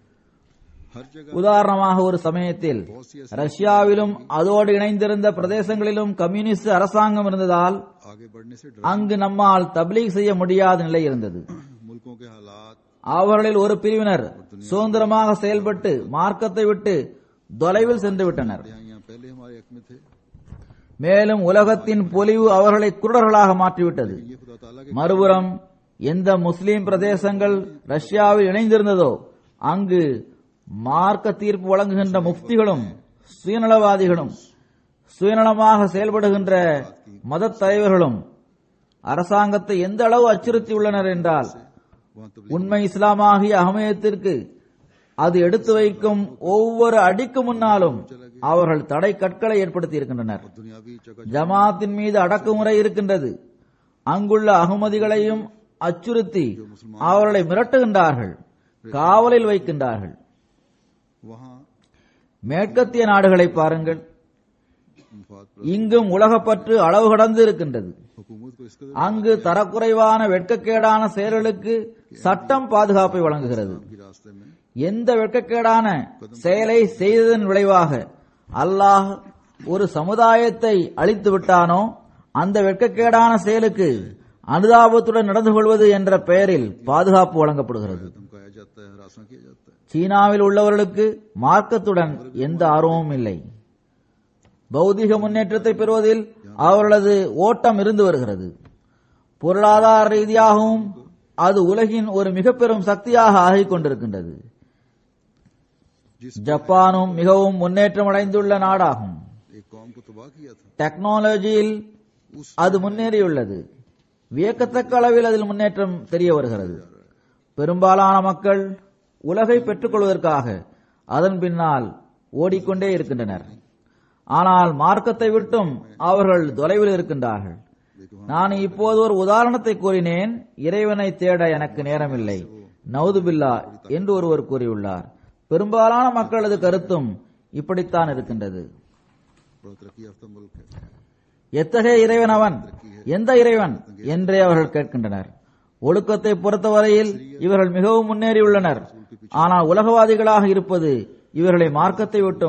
हर जगह உதாரணமாக ஒரு சமயத்தில் ரஷ்யாவிலும் அதோடு இணைந்திருந்த பிரதேசங்களிலும் கம்யூனிஸ்ட் அரசாங்கம் இருந்ததால் आगे बढ़ने से डर அங்கு நம்மால் தப்லீக் செய்ய முடியாத நிலை இருந்தது मुल्कों के हालात அவர்களில் ஒரு பிரிவினர் சுதந்திரமாக செயல்பட்டு மார்க்கத்தை விட்டு தொலைவில் சென்று விட்டனர் यहाँ यहाँ पहले हमारे हक में थे மேலும் உலகத்தின் பொலிவு அவர்களை குருடர்களாக மாற்றிவிட்டது ये खुदा ताला के மறுபுறம் எந்த முஸ்லிம் பிரதேசங்கள் ரஷ்யாவில் இணைந்திருந்ததோ அங்கு மார்க்க தீர்ப்பு வழங்குகின்ற முஃப்திகளும் சுயநலவாதிகளும் சுயநலமாக செயல்படுகின்ற மதத் தலைவர்களும் அரசாங்கத்தை எந்த அளவு அச்சுறுத்தியுள்ளனர் என்றால் वहाँ तब உண்மை இஸ்லாமாகிய அகமயத்திற்கு அது எடுத்து வைக்கும் ஒவ்வொரு அடிக்கு முன்னாலும் அவர்கள் தடை கற்களை ஏற்படுத்தி இருக்கின்றனர் दुनियावी जगह ஜமாத்தின் மீது அடக்குமுறை இருக்கின்றது அங்குள்ள அகமதிகளையும் அச்சுறுத்தி அவர்களை மிரட்டுகின்றார்கள் காவலில் வைக்கின்றார்கள் वहाँ மேற்கத்திய நாடுகளை பாருங்கள் मुफाद पर இங்கும் உலகப்பற்று அளவு கடந்து இருக்கின்றது हुकूमत को इसका அங்கு தரக்குறைவான வெட்கக்கேடான செயல்களுக்கு சட்டம் பாதுகாப்பை வழங்குகிறது की रास्ते में எந்த வெட்கக்கேடான செயலை செய்ததன் விளைவாக அல்லாஹ் ஒரு சமுதாயத்தை அழித்து விட்டானோ அந்த வெட்கக்கேடான செயலுக்கு அனுதாபத்துடன் நடந்து கொள்வது என்ற பெயரில் பாதுகாப்பு வழங்கப்படுகிறது धमकाया जाता है हरासा किया जाता है சீனாவில் உள்ளவர்களுக்கு மார்க்கத்துடன் எந்த ஆர்வமும் இல்லை பௌதிக முன்னேற்றத்தை பெறுவதில் அவர்களது ஓட்டம் இருந்து வருகிறது பொருளாதார ரீதியாகவும் அது உலகின் ஒரு மிக பெரும் சக்தியாக ஆகிக் கொண்டிருக்கின்றது जिस ஜப்பானும் மிகவும் முன்னேற்றம் அடைந்துள்ள நாடாகும் एक कौम को तबाह किया था டெக்னாலஜியில் அது முன்னேறியுள்ளது வியக்கத்தக்க அளவில் அதில் முன்னேற்றம் தெரிய வருகிறது பெரும்பாலான மக்கள் உலகை பெற்றுக்கொள்வதற்காக அதன் பின்னால் ஓடிக்கொண்டே இருக்கின்றனர் ஆனால் மார்க்கத்தை விட்டும் அவர்கள் தொலைவில் இருக்கின்றார்கள் நான் இப்போது ஒரு உதாரணத்தை கூறினேன் இறைவனை தேட எனக்கு நேரமில்லை நவுதுபில்லா என்று ஒருவர் கூறியுள்ளார் பெரும்பாலான மக்களது கருத்தும் இப்படித்தான் இருக்கின்றது बड़ा तरक्की याफ्ता मुल्क है எத்தகைய இறைவன் அவன் எந்த இறைவன் என்றே அவர்கள் கேட்கின்றனர் ஒழுக்கத்தை பொறுத்தவரையில் இவர்கள் மிகவும் முன்னேறியுள்ளனர் ஆனால் உலகவாதிகளாக இருப்பது இவர்களை மார்க்கத்தை விட்டும்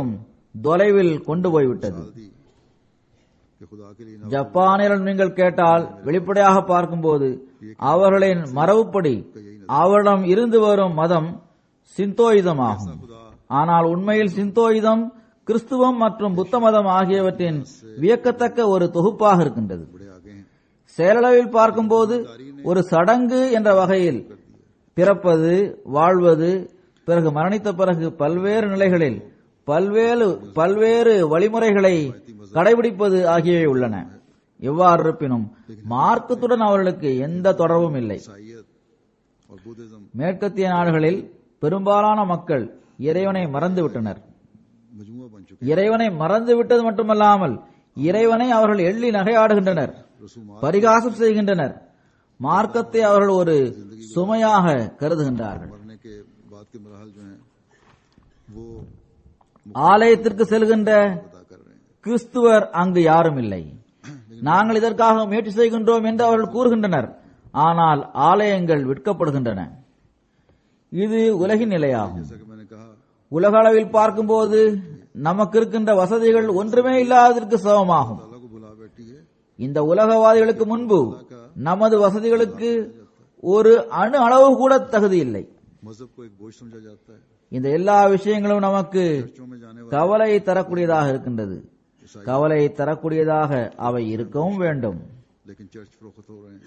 தொலைவில் கொண்டு போய்விட்டது दी कि खुदा के लिए ना ஜப்பானியர்கள் நீங்கள் கேட்டால் வெளிப்படையாக பார்க்கும்போது அவர்களின் மரபுப்படி அவரிடம் இருந்து வரும் மதம் சிந்தோயிதமாகும் ஆனால் உண்மையில் சிந்தோயிதம் கிறிஸ்துவம் மற்றும் புத்த மதம் ஆகியவற்றின் வியக்கத்தக்க ஒரு தொகுப்பாக இருக்கின்றது बड़े आगे हैं செயலளவில் பார்க்கும்போது ஒரு சடங்கு என்ற வகையில் பிறப்பது வாழ்வது பிறகு மரணித்த பிறகு பல்வேறு நிலைகளில் பல்வேறு பல்வேறு வழிமுறைகளை கடைபிடிப்பது ஆகியவை உள்ளன எவ்வாறு இருப்பினும் மார்க்கத்துடன் அவர்களுக்கு எந்த தொடர்பும் இல்லை ईसाइत और बुद्धिज्म மேற்கத்திய நாடுகளில் பெரும்பாலான மக்கள் இறைவனை மறந்துவிட்டனர் मजमुआ बन चुके இறைவனை மறந்து விட்டது மட்டுமல்லாமல் இறைவனை அவர்கள் எள்ளி நகையாடுகின்றனர் रसूमात பரிகாசம் செய்கின்றனர் மார்க்கத்தை அவர்கள் ஒரு சுமையாக கருதுகின்றார்கள் मरने के बाद के मरहल जो हैं वो ஆலயத்திற்கு செல்கின்ற अदा कर रहे हैं கிறிஸ்துவர் அங்கு யாரும் இல்லை நாங்கள் இதற்காக முயற்சி செய்கின்றோம் என்று அவர்கள் கூறுகின்றனர் ஆனால் ஆலயங்கள் விற்கப்படுகின்றன இது உலகின் நிலையாகும் जैसा कि मैंने कहा உலக அளவில் பார்க்கும்போது நமக்கு இருக்கின்ற வசதிகள் ஒன்றுமே இல்லாததற்கு சமமாகும் अल्लाह को बुला बैठी है இந்த உலகவாதிகளுக்கு முன்பு நமது வசதிகளுக்கு ஒரு அணு அளவு கூட தகுதி இல்லை मजहब को एक बोझ समझा जाता है இந்த எல்லா விஷயங்களும் நமக்கு चर्चों में जाने वाले கவலை தரக்கூடியதாக இருக்கின்றது கவலை தரக்கூடியதாக அவை இருக்கவும் வேண்டும் लेकिन चर्च फरोख्त हो रहे हैं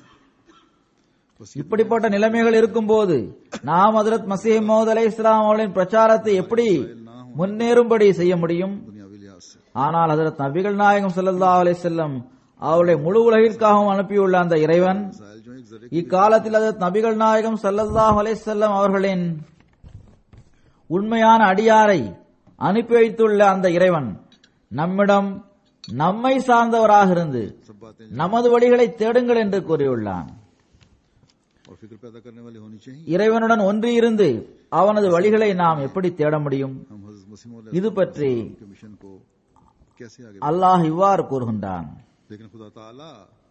बस இப்படிப்பட்ட நிலைமைகள் இருக்கும்போது நாம் ஹஜரத் மசீஹ் மௌத் அலை இஸ்லாம் அவர்களின் பிரச்சாரத்தை எப்படி முன்னேறும்படி செய்ய முடியும் दुनियावी लिहाज से ஆனால் ஹஜரத் நபிகள் நாயகம் ஸல்லல்லாஹு அலைஹி வஸல்லம் அவருடைய முழு உலகிற்காகவும் அனுப்பியுள்ள அந்த இறைவன் साहिल जो एक जरिए இக்காலத்தில் ஹஜரத் நபிகள் நாயகம் ஸல்லல்லாஹு அலைஹி வஸல்லம் அவர்களின் உண்மையான அடியாரை அனுப்பி வைத்துள்ள அந்த இறைவன் நம்மிடம் நம்மை சார்ந்தவராக இருந்து सब बातें நமது வழிகளை தேடுங்கள் என்று கூறியுள்ளான் और फिक्र पैदा करने वाली होनी चाहिए இறைவனுடன் ஒன்றி இருந்து அவனது வழிகளை நாம் எப்படி தேட முடியும் हम हजरत मसीह இது பற்றி के मिशन को कैसे आगे அல்லாஹ் இவ்வாறு கூறுகின்றான் लेकिन खुदा ताला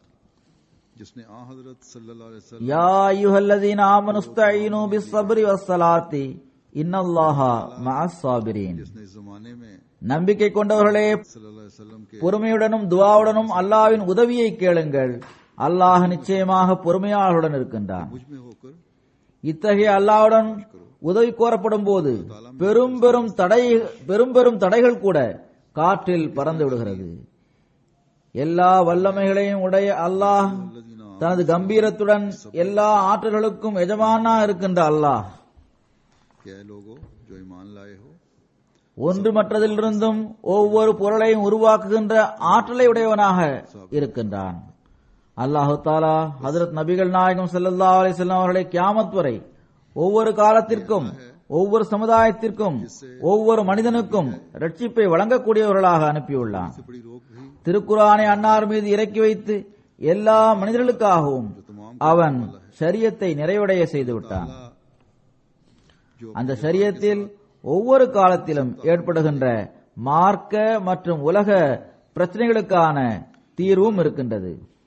जिसने आ हजरत सल्लल्लाहु अलैहि वसल्लम யா அய்யுஹல்லதீன ஆமனு ஸ்தஈனு பிஸ்ஸப்ரி வஸ்ஸலாத்தி இன்னல்லாஹ மஅஸ் சாபிரீன் जिसने इस जमाने में நம்பிக்கை கொண்டவர்களே सल्लल्लाहु अलैहि वसल्लम के பொறுமையுடனும் துவாவுடனும் அல்லாஹ்வின் உதவியை கேளுங்கள் அல்லாஹ் நிச்சயமாக பொறுமையாளருடன் இருக்கின்றான் मुझ में होकर இத்தகைய அல்லாஹ்வுடன் உதவி கோரப்படும் போது பெரும் பெரும் தடை பெரும் பெரும் தடைகள் கூட காற்றில் பறந்து விடுகிறது எல்லா வல்லமைகளையும் உடைய அல்லாஹ் தனது கம்பீரத்துடன் எல்லா ஆற்றல்களுக்கும் எஜமானா இருக்கின்ற அல்லாஹ் क्या है लोगो जो ईमान लाए हो ஒன்று மற்றதிலிருந்தும் ஒவ்வொரு பொருளையும் உருவாக்குகின்ற ஆற்றலை உடையவனாக இருக்கின்றான் அல்லாஹு தாலா ஹதரத் நபிகள் நாயகம் ஸல்லல்லாஹு அலைஹி வஸல்லம் அவர்களை கியாமத் வரை ஒவ்வொரு காலத்திற்கும் ஒவ்வொரு சமுதாயத்திற்கும் ஒவ்வொரு மனிதனுக்கும் ரட்சிப்பை வழங்கக்கூடியவர்களாக அனுப்பியுள்ளான் सबसे बड़ी रोक भी திருக்குரானை அன்னார் மீது இறக்கி வைத்து எல்லா மனிதர்களுக்காகவும் அவன் ஷரியத்தை நிறைவடைய செய்து விட்டான் जो அந்த ஷரியத்தில் ஒவ்வொரு காலத்திலும் ஏற்படுகின்ற மார்க்க மற்றும் உலக பிரச்சனைகளுக்கான தீர்வும் இருக்கின்றது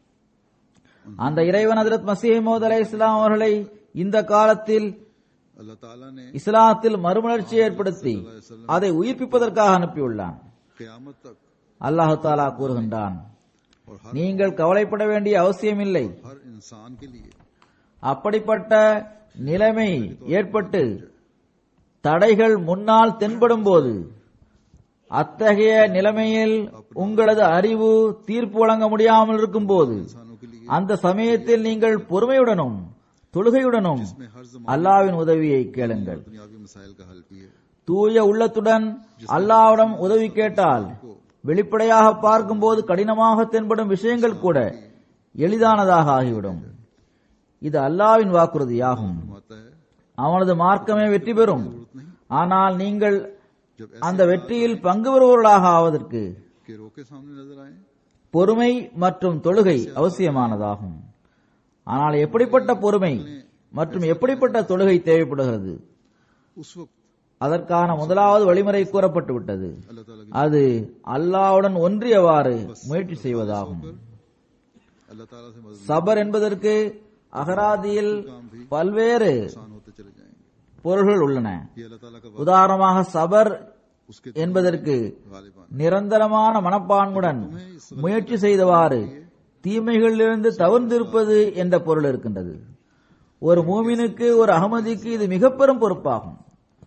அந்த இறைவன் ஹஜரத் மசீமோத் அலை இஸ்லாம் அவர்களை இந்த காலத்தில் अल्लाह ताला ने இஸ்லாத்தில் மறுமலர்ச்சியை ஏற்படுத்தி அதை உயிர்ப்பிப்பதற்காக அனுப்பியுள்ளான் क़यामत तक அல்லாஹு தாலா கூறுகின்றான் और हर நீங்கள் கவலைப்பட வேண்டிய அவசியமில்லை हर इंसान के लिए அப்படிப்பட்ட நிலைமை ஏற்பட்டு தடைகள் முன்னால் தென்படும் போது அத்தகைய நிலைமையில் உங்களது அறிவு தீர்ப்பு வழங்க முடியாமல் இருக்கும் போது इंसानों के लिए அந்த சமயத்தில் நீங்கள் பொறுமையுடனும் தொழுகையுடனும் में हर जमाने அல்லாவின் உதவியை கேளுங்கள் दुनियावी मसाइल का हल भी है தூய உள்ளத்துடன் அல்லாவிடம் உதவி கேட்டால் வெளிப்படையாக பார்க்கும்போது கடினமாக தென்படும் விஷயங்கள் கூட எளிதானதாக ஆகிவிடும் இது அல்லாவின் வாக்குறுதியாகும் फरमाता है அவனது மார்க்கமே வெற்றி பெறும் ஆனால் நீங்கள் जब அந்த வெற்றியில் பங்கு பெறுபவர்களாக ஆவதற்கு के रोके सामने नजर आए பொறுமை மற்றும் தொழுகை அவசியமானதாகும் ஆனால் எப்படிப்பட்ட பொறுமை மற்றும் எப்படிப்பட்ட தொழுகை தேவைப்படுகிறது उस वक्त அதற்கான முதலாவது வழிமுறை கூறப்பட்டு விட்டது अल्लाह ताला की அது அல்லாவுடன் ஒன்றியவாறு முயற்சி செய்வதாகும் अल्लाह ताला से मदद சபர் என்பதற்கு அகராதியில் பல்வேறு आसान होते चले जाएंगे பொருள்கள் உள்ளன ये अल्लाह ताला का உதாரணமாக சபர் उसके என்பதற்கு गालिबान நிரந்தரமான மனப்பான்குடன் முயற்சி செய்தவாறு தீமைகளிலிருந்து தவிர்ந்திருப்பது என்ற பொருள் இருக்கின்றது ஒரு மூமினுக்கு ஒரு அகமதிக்கு இது மிக பெரும் பொறுப்பாகும்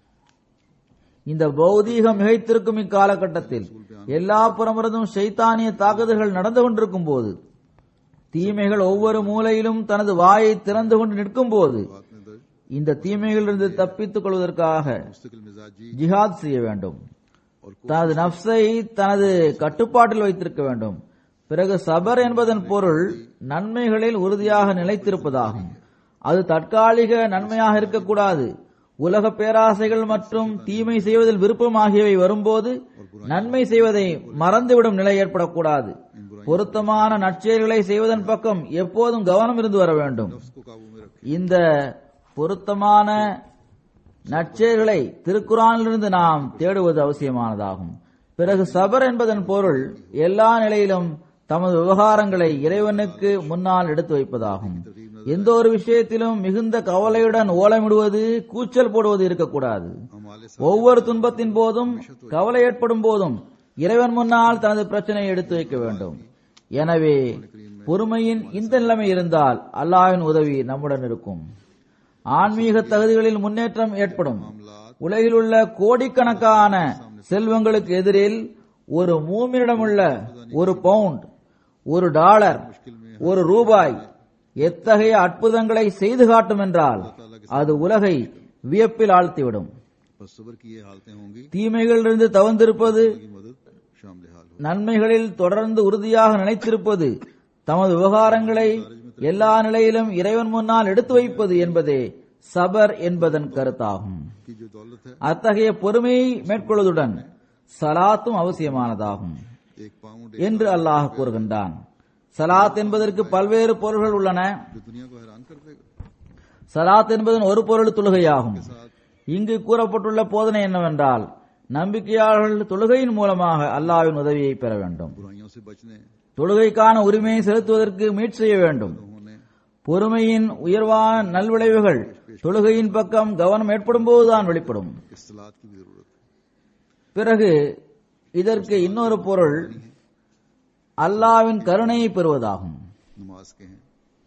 இந்த பௌதீகம் மிகைத்திருக்கும் இக்காலகட்டத்தில் எல்லா புறமிருந்தும் ஷைத்தானிய தாக்குதல்கள் நடந்து கொண்டிருக்கும் போது தீமைகள் ஒவ்வொரு மூலையிலும் தனது வாயை திறந்து கொண்டு நிற்கும் போது बात में दर्ज இந்த தீமைகளிலிருந்து தப்பித்துக் கொள்வதற்காக मुस्तकिल मिजाजी ஜிஹாத் செய்ய வேண்டும் और தனது நப்சை தனது கட்டுப்பாட்டில் வைத்திருக்க வேண்டும் பிறகு சபர் என்பதன் பொருள் நன்மைகளில் உறுதியாக நிலைத்திருப்பதாகும் அது தற்காலிக நன்மையாக இருக்கக்கூடாது உலக பேராசைகள் மற்றும் தீமை செய்வதில் விருப்பம் ஆகியவை வரும்போது நன்மை செய்வதை மறந்துவிடும் நிலை ஏற்படக்கூடாது பொருத்தமான நற்செயல்களை செய்வதன் பக்கம் எப்போதும் கவனம் இருந்து வர வேண்டும் उसको काबू में रखे இந்த பொருத்தமான நற்செயல்களை திருக்குறானிலிருந்து நாம் தேடுவது அவசியமானதாகும் பிறகு சபர் என்பதன் பொருள் எல்லா நிலையிலும் தமது விவகாரங்களை இறைவனுக்கு முன்னால் எடுத்து வைப்பதாகும் எந்த ஒரு விஷயத்திலும் மிகுந்த கவலையுடன் ஓலமிடுவது கூச்சல் போடுவது இருக்கக்கூடாது हमारे ஒவ்வொரு துன்பத்தின் போதும் கவலை ஏற்படும் போதும் இறைவன் முன்னால் தனது பிரச்சனையை எடுத்து வைக்க வேண்டும் எனவே பொறுமையின் இந்த நிலைமை இருந்தால் அல்லாஹ்வின் உதவி நம்முடன் இருக்கும் ஆன்மீக தகுதிகளில் முன்னேற்றம் ஏற்படும் உலகில் உள்ள கோடிக்கணக்கான செல்வங்களுக்கு எதிரில் ஒரு மூமியிடமுள்ள ஒரு பவுண்ட் ஒரு டாலர் ஒரு ரூபாய் எத்தகைய அற்புதங்களை செய்து காட்டும் என்றால் அது உலகை வியப்பில் ஆழ்த்திவிடும் बस सबर की ये हालतें होंगी தீமைகளிலிருந்து தவந்திருப்பது की मदद शामिल हाल हो நன்மைகளில் தொடர்ந்து உறுதியாக நிலைத்திருப்பது தமது விவகாரங்களை எல்லா நிலையிலும் இறைவன் முன்னால் எடுத்து வைப்பது என்பதே சபர் என்பதன் கருத்தாகும் की जो दौलत है அத்தகைய பொறுமையை மேற்கொள்வதுடன் சலாத்தும் அவசியமானதாகும் एक पाउंड என்று அல்லாஹ் கூறுகின்றான் சலாத் என்பதற்கு பல்வேறு பொருள்கள் உள்ளன जो दुनिया को हैरान कर देगा சலாத் என்பதன் ஒரு பொருள் தொழுகையாகும் இங்கு கூறப்பட்டுள்ள போதனை என்னவென்றால் நம்பிக்கையாளர்கள் தொழுகையின் மூலமாக அல்லாஹ்வின் உதவியை பெற வேண்டும் बुराइयों से बचने தொழுகைக்கான உரிமையை செலுத்துவதற்கு முயற்சி செய்ய வேண்டும் उन्होंने பொறுமையின் உயர்வான நல்விளைவுகள் தொழுகையின் பக்கம் கவனம் ஏற்படும் போதுதான் வெளிப்படும் इस सलाद की भी जरूरत है பிறகு இதற்கு இன்னொரு பொருள் அல்லாவின் கருணையை பெறுவதாகும் नमाज के हैं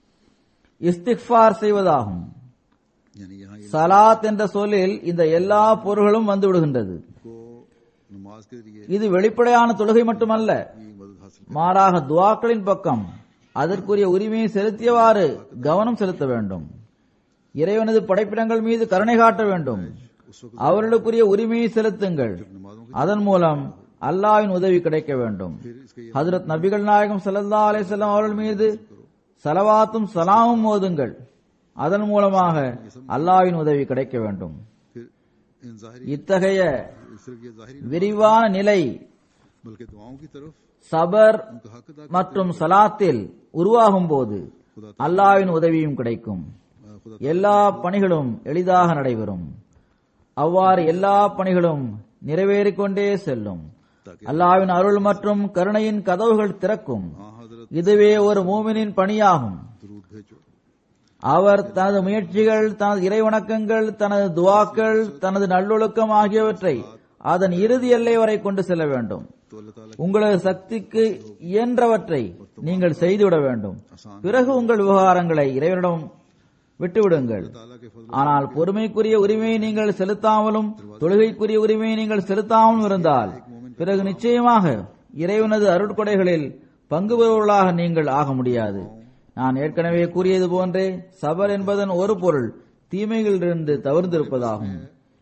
இஸ்திக்ஃபார் செய்வதாகும் यानी यहाँ ये சலாத் என்ற சொல்லில் இந்த எல்லா பொருள்களும் வந்து விடுகின்றது को नमाज के जरिए இது வெளிப்படையான தொழுகை மட்டுமல்ல की मदद हासिल மாறாக துவாக்களின் பக்கம் அதற்குரிய உரிமையை செலுத்தியவாறு கவனம் செலுத்த வேண்டும் இறைவனது படைப்பிடங்கள் மீது கருணை காட்ட வேண்டும் उस वक्त அவர்களுக்குரிய உரிமையை செலுத்துங்கள் नमाजों के அதன் மூலம் அல்லாஹ்வின் உதவி கிடைக்க வேண்டும் फिर इसके ये ஹஜரத் நபிகள் நாயகம் ஸல்லல்லாஹு அலைஹி வஸல்லம் அவர்கள் மீது சலவாத்தும் சலாமும் ஓதுங்கள் அதன் மூலமாக அல்லாஹ்வின் உதவி கிடைக்க வேண்டும் फिर इन जाहिरी இத்தகைய सिर्फ ये जाहिरी விரிவான நிலை बल्कि दुआओं की तरफ சபர் उनका हक अदा மற்றும் சலாத்தில் உருவாகும் போது அல்லாஹ்வின் உதவியும் கிடைக்கும் अ, खुदा எல்லா பணிகளும் எளிதாக நடைபெறும் அவ்வாறு எல்லா பணிகளும் நிறைவேறிக் கொண்டே செல்லும் அல்லாஹ்வின் அருள் மற்றும் கருணையின் கதவுகள் திறக்கும் हाँ हजरत இதுவே ஒரு மூமினின் பணியாகும் दरूद भेजो அவர் தனது முயற்சிகள் தனது இறைவணக்கங்கள் தனது துவாக்கள் தனது நல்லொழுக்கம் ஆகியவற்றை அதன் இறுதி எல்லை வரை கொண்டு செல்ல வேண்டும் तो अल्लाह ताला உங்களது சக்திக்கு இயன்றவற்றை நீங்கள் செய்துவிட வேண்டும் பிறகு உங்கள் விவகாரங்களை இறைவனிடம் விட்டுவிடுங்கள் ताला के फजल ஆனால் பொறுமைக்குரிய உரிமையை நீங்கள் செலுத்தாமலும் தொழுகைக்குரிய உரிமையை நீங்கள் செலுத்தாமலும் இருந்தால் பிறகு நிச்சயமாக இறைவனது அருட்கொடைகளில் பங்கு பெறுவர்களாக நீங்கள் ஆக முடியாது நான் ஏற்கனவே கூறியது போன்றே சபர் என்பதன் ஒரு பொருள் தீமைகளிலிருந்து தவிர்த்திருப்பதாகும்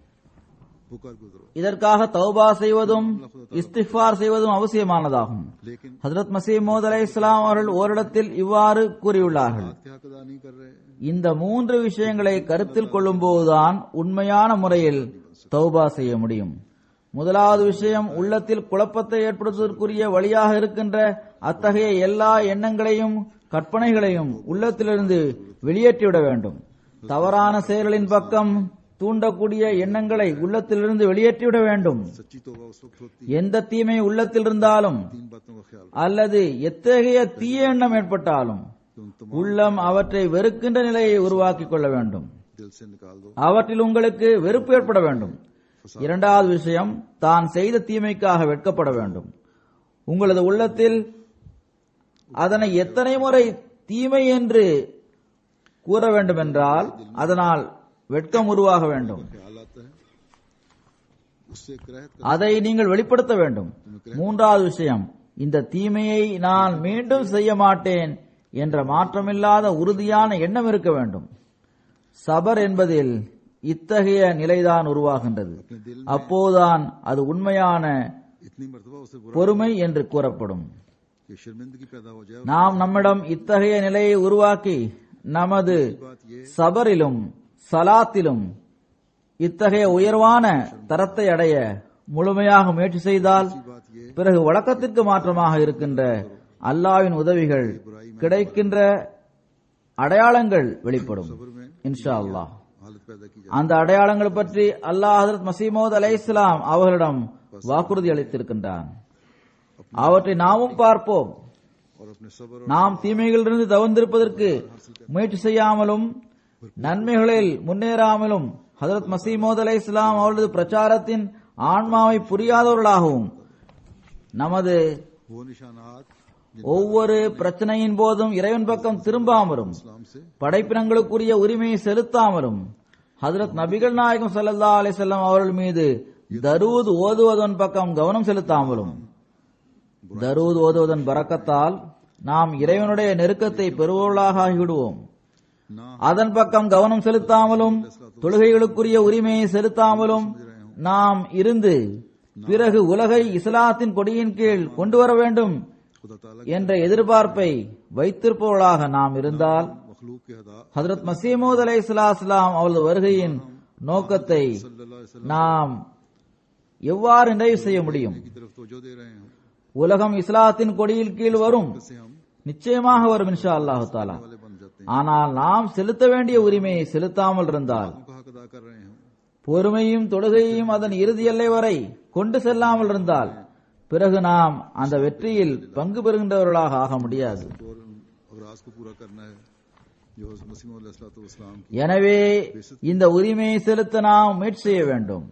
पुकार गुजरो இதற்காக தௌபா செய்வதும் இஸ்திஃபார் செய்வதும் அவசியமானதாகும் लेकिन ஹஜரத் மசீமோத் அலை இஸ்லாம் அவர்கள் ஓரிடத்தில் இவ்வாறு கூறியுள்ளார்கள் बात के हक अदा नहीं कर रहे இந்த மூன்று விஷயங்களை கருத்தில் கொள்ளும்போதுதான் உண்மையான முறையில் தௌபா செய்ய முடியும் முதலாவது விஷயம் உள்ளத்தில் குழப்பத்தை ஏற்படுத்துவதற்குரிய வழியாக இருக்கின்ற அத்தகைய எல்லா எண்ணங்களையும் கற்பனைகளையும் உள்ளத்திலிருந்து வெளியேற்றிவிட வேண்டும் தவறான செயல்களின் பக்கம் தூண்டக்கூடிய எண்ணங்களை உள்ளத்திலிருந்து வெளியேற்றிவிட வேண்டும் सच्ची तोबा उस वक्त होती எந்த தீமை உள்ளத்தில் இருந்தாலும் है तीन बातों का ख्याल அல்லது எத்தகைய தீய எண்ணம் ஏற்பட்டாலும் कि उन तमाम உள்ளம் அவற்றை வெறுக்கின்ற நிலையை உருவாக்கிக் கொள்ள வேண்டும் दिल से निकाल दो அவற்றில் உங்களுக்கு வெறுப்பு ஏற்பட வேண்டும் இரண்டாவது விஷயம் தான் செய்த தீமைக்காக வெட்கப்பட வேண்டும் உங்களது உள்ளத்தில் அதனை எத்தனை முறை தீமை என்று கூற வேண்டும் என்றால் அதனால் வெட்கம் உருவாக வேண்டும் ख्याल आता है उससे कराहत அதை நீங்கள் வெளிப்படுத்த வேண்டும் மூன்றாவது விஷயம் இந்த தீமையை நான் மீண்டும் செய்ய மாட்டேன் என்ற மாற்றமில்லாத உறுதியான எண்ணம் இருக்க வேண்டும் சபர் என்பதில் இத்தகைய நிலைதான் உருவாகின்றது அப்போதுதான் அது உண்மையான इतनी मरतबा उसे बुरा பொறுமை என்று கூறப்படும் कि शर्मिंदगी पैदा हो जाए நாம் நம்மிடம் இத்தகைய நிலையை உருவாக்கி நமது சபரிலும் சலாத்திலும் இத்தகைய உயர்வான தரத்தை அடைய முழுமையாக முயற்சி செய்தால் बात ये பிறகு வழக்கத்திற்கு மாற்றமாக இருக்கின்ற அல்லாவின் உதவிகள் கிடைக்கின்ற அடையாளங்கள் வெளிப்படும் இன்ஷா அல்லாஹ் हालत पैदा की जाए அந்த அடையாளங்கள் பற்றி அல்லாஹ் ஹதரத் மசீமோத் அலை இஸ்லாம் அவர்களிடம் வாக்குறுதி அளித்திருக்கின்றான் அவற்றை நாமும் பார்ப்போம் और अपने सबर நாம் தீமைகளிலிருந்து தவிர்ந்திருப்பதற்கு முயற்சி செய்யாமலும் நன்மைகளில் முன்னேறாமலும் ஹதரத் மசீமோத் அலை இஸ்லாம் அவர்களது பிரச்சாரத்தின் ஆன்மாவை புரியாதவர்களாகவும் நமது वो निशानात ஒவ்வொரு பிரச்சனையின் போதும் இறைவன் பக்கம் திரும்பாமலும் इस्लाम से படைப்பினங்களுக்குரிய உரிமையை செலுத்தாமலும் ஹதரத் நபிகள் நாயகம் ஸல்லல்லாஹு அலைஹி வஸல்லம் அவர்கள் மீது தரூத் ஓதுவதன் பக்கம் கவனம் செலுத்தாமலும் தரூத் ஓதுவதன் பறக்கத்தால் நாம் இறைவனுடைய நெருக்கத்தை பெறுபவர்களாக ஆகிவிடுவோம் ना அதன் பக்கம் கவனம் செலுத்தாமலும் தொழுகைகளுக்குரிய உரிமையை செலுத்தாமலும் நாம் இருந்து பிறகு உலகை இஸ்லாத்தின் கொடியின் கீழ் கொண்டு வர வேண்டும் खुदा ताला என்ற எதிர்பார்ப்பை வைத்திருப்பவர்களாக நாம் இருந்தால் मखलूक के अदा ஹதரத் மசீமூத் அலை இஸ்லாம் அவரது வருகையின் நோக்கத்தை सल्लल्लाहु अलैहि நாம் எவ்வாறு நிறைவு செய்ய முடியும் वसल्लम की तरफ तवज्जो दे रहे हैं உலகம் இஸ்லாத்தின் கொடியில் கீழ் வரும் इससे हम நிச்சயமாக வரும் இன்ஷா அல்லாஹு தாலா वाले बन जाते हैं ஆனால் நாம் செலுத்த வேண்டிய உரிமையை செலுத்தாமல் இருந்தால் हम का हक अदा कर रहे हैं பொறுமையும் தொழுகையும் அதன் இறுதி எல்லை வரை கொண்டு செல்லாமல் இருந்தால் பிறகு நாம் அந்த வெற்றியில் பங்கு பெறுகின்றவர்களாக ஆக முடியாது और उन अगराज को पूरा करना है जो हज़रत मसीह अलैहिस्सलाम की எனவே இந்த உரிமையை செலுத்த நாம் முயற்சி செய்ய வேண்டும்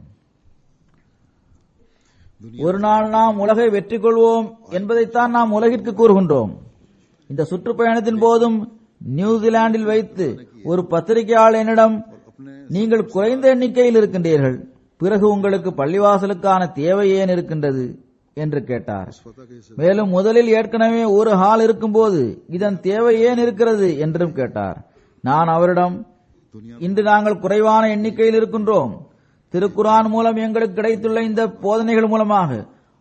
ஒரு நாள் நாம் உலகை வெற்றி கொள்வோம் என்பதைத்தான் நாம் உலகிற்கு கூறுகின்றோம் இந்த சுற்றுப்பயணத்தின் போதும் நியூசிலாந்தில் வைத்து ஒரு பத்திரிகையாளர் என்னிடம் अपने நீங்கள் குறைந்த எண்ணிக்கையில் இருக்கின்றீர்கள் பிறகு உங்களுக்கு பள்ளிவாசலுக்கான தேவை ஏன் இருக்கின்றது என்று கேட்டார் फतह के हिस्से மேலும் முதலில் ஏற்கனவே ஒரு ஹால் இருக்கும்போது இதன் தேவை ஏன் இருக்கிறது என்றும் கேட்டார் நான் அவரிடம் இன்று நாங்கள் குறைவான எண்ணிக்கையில் இருக்கின்றோம் திருக்குரான் மூலம் எங்களுக்கு கிடைத்துள்ள இந்த போதனைகள் மூலமாக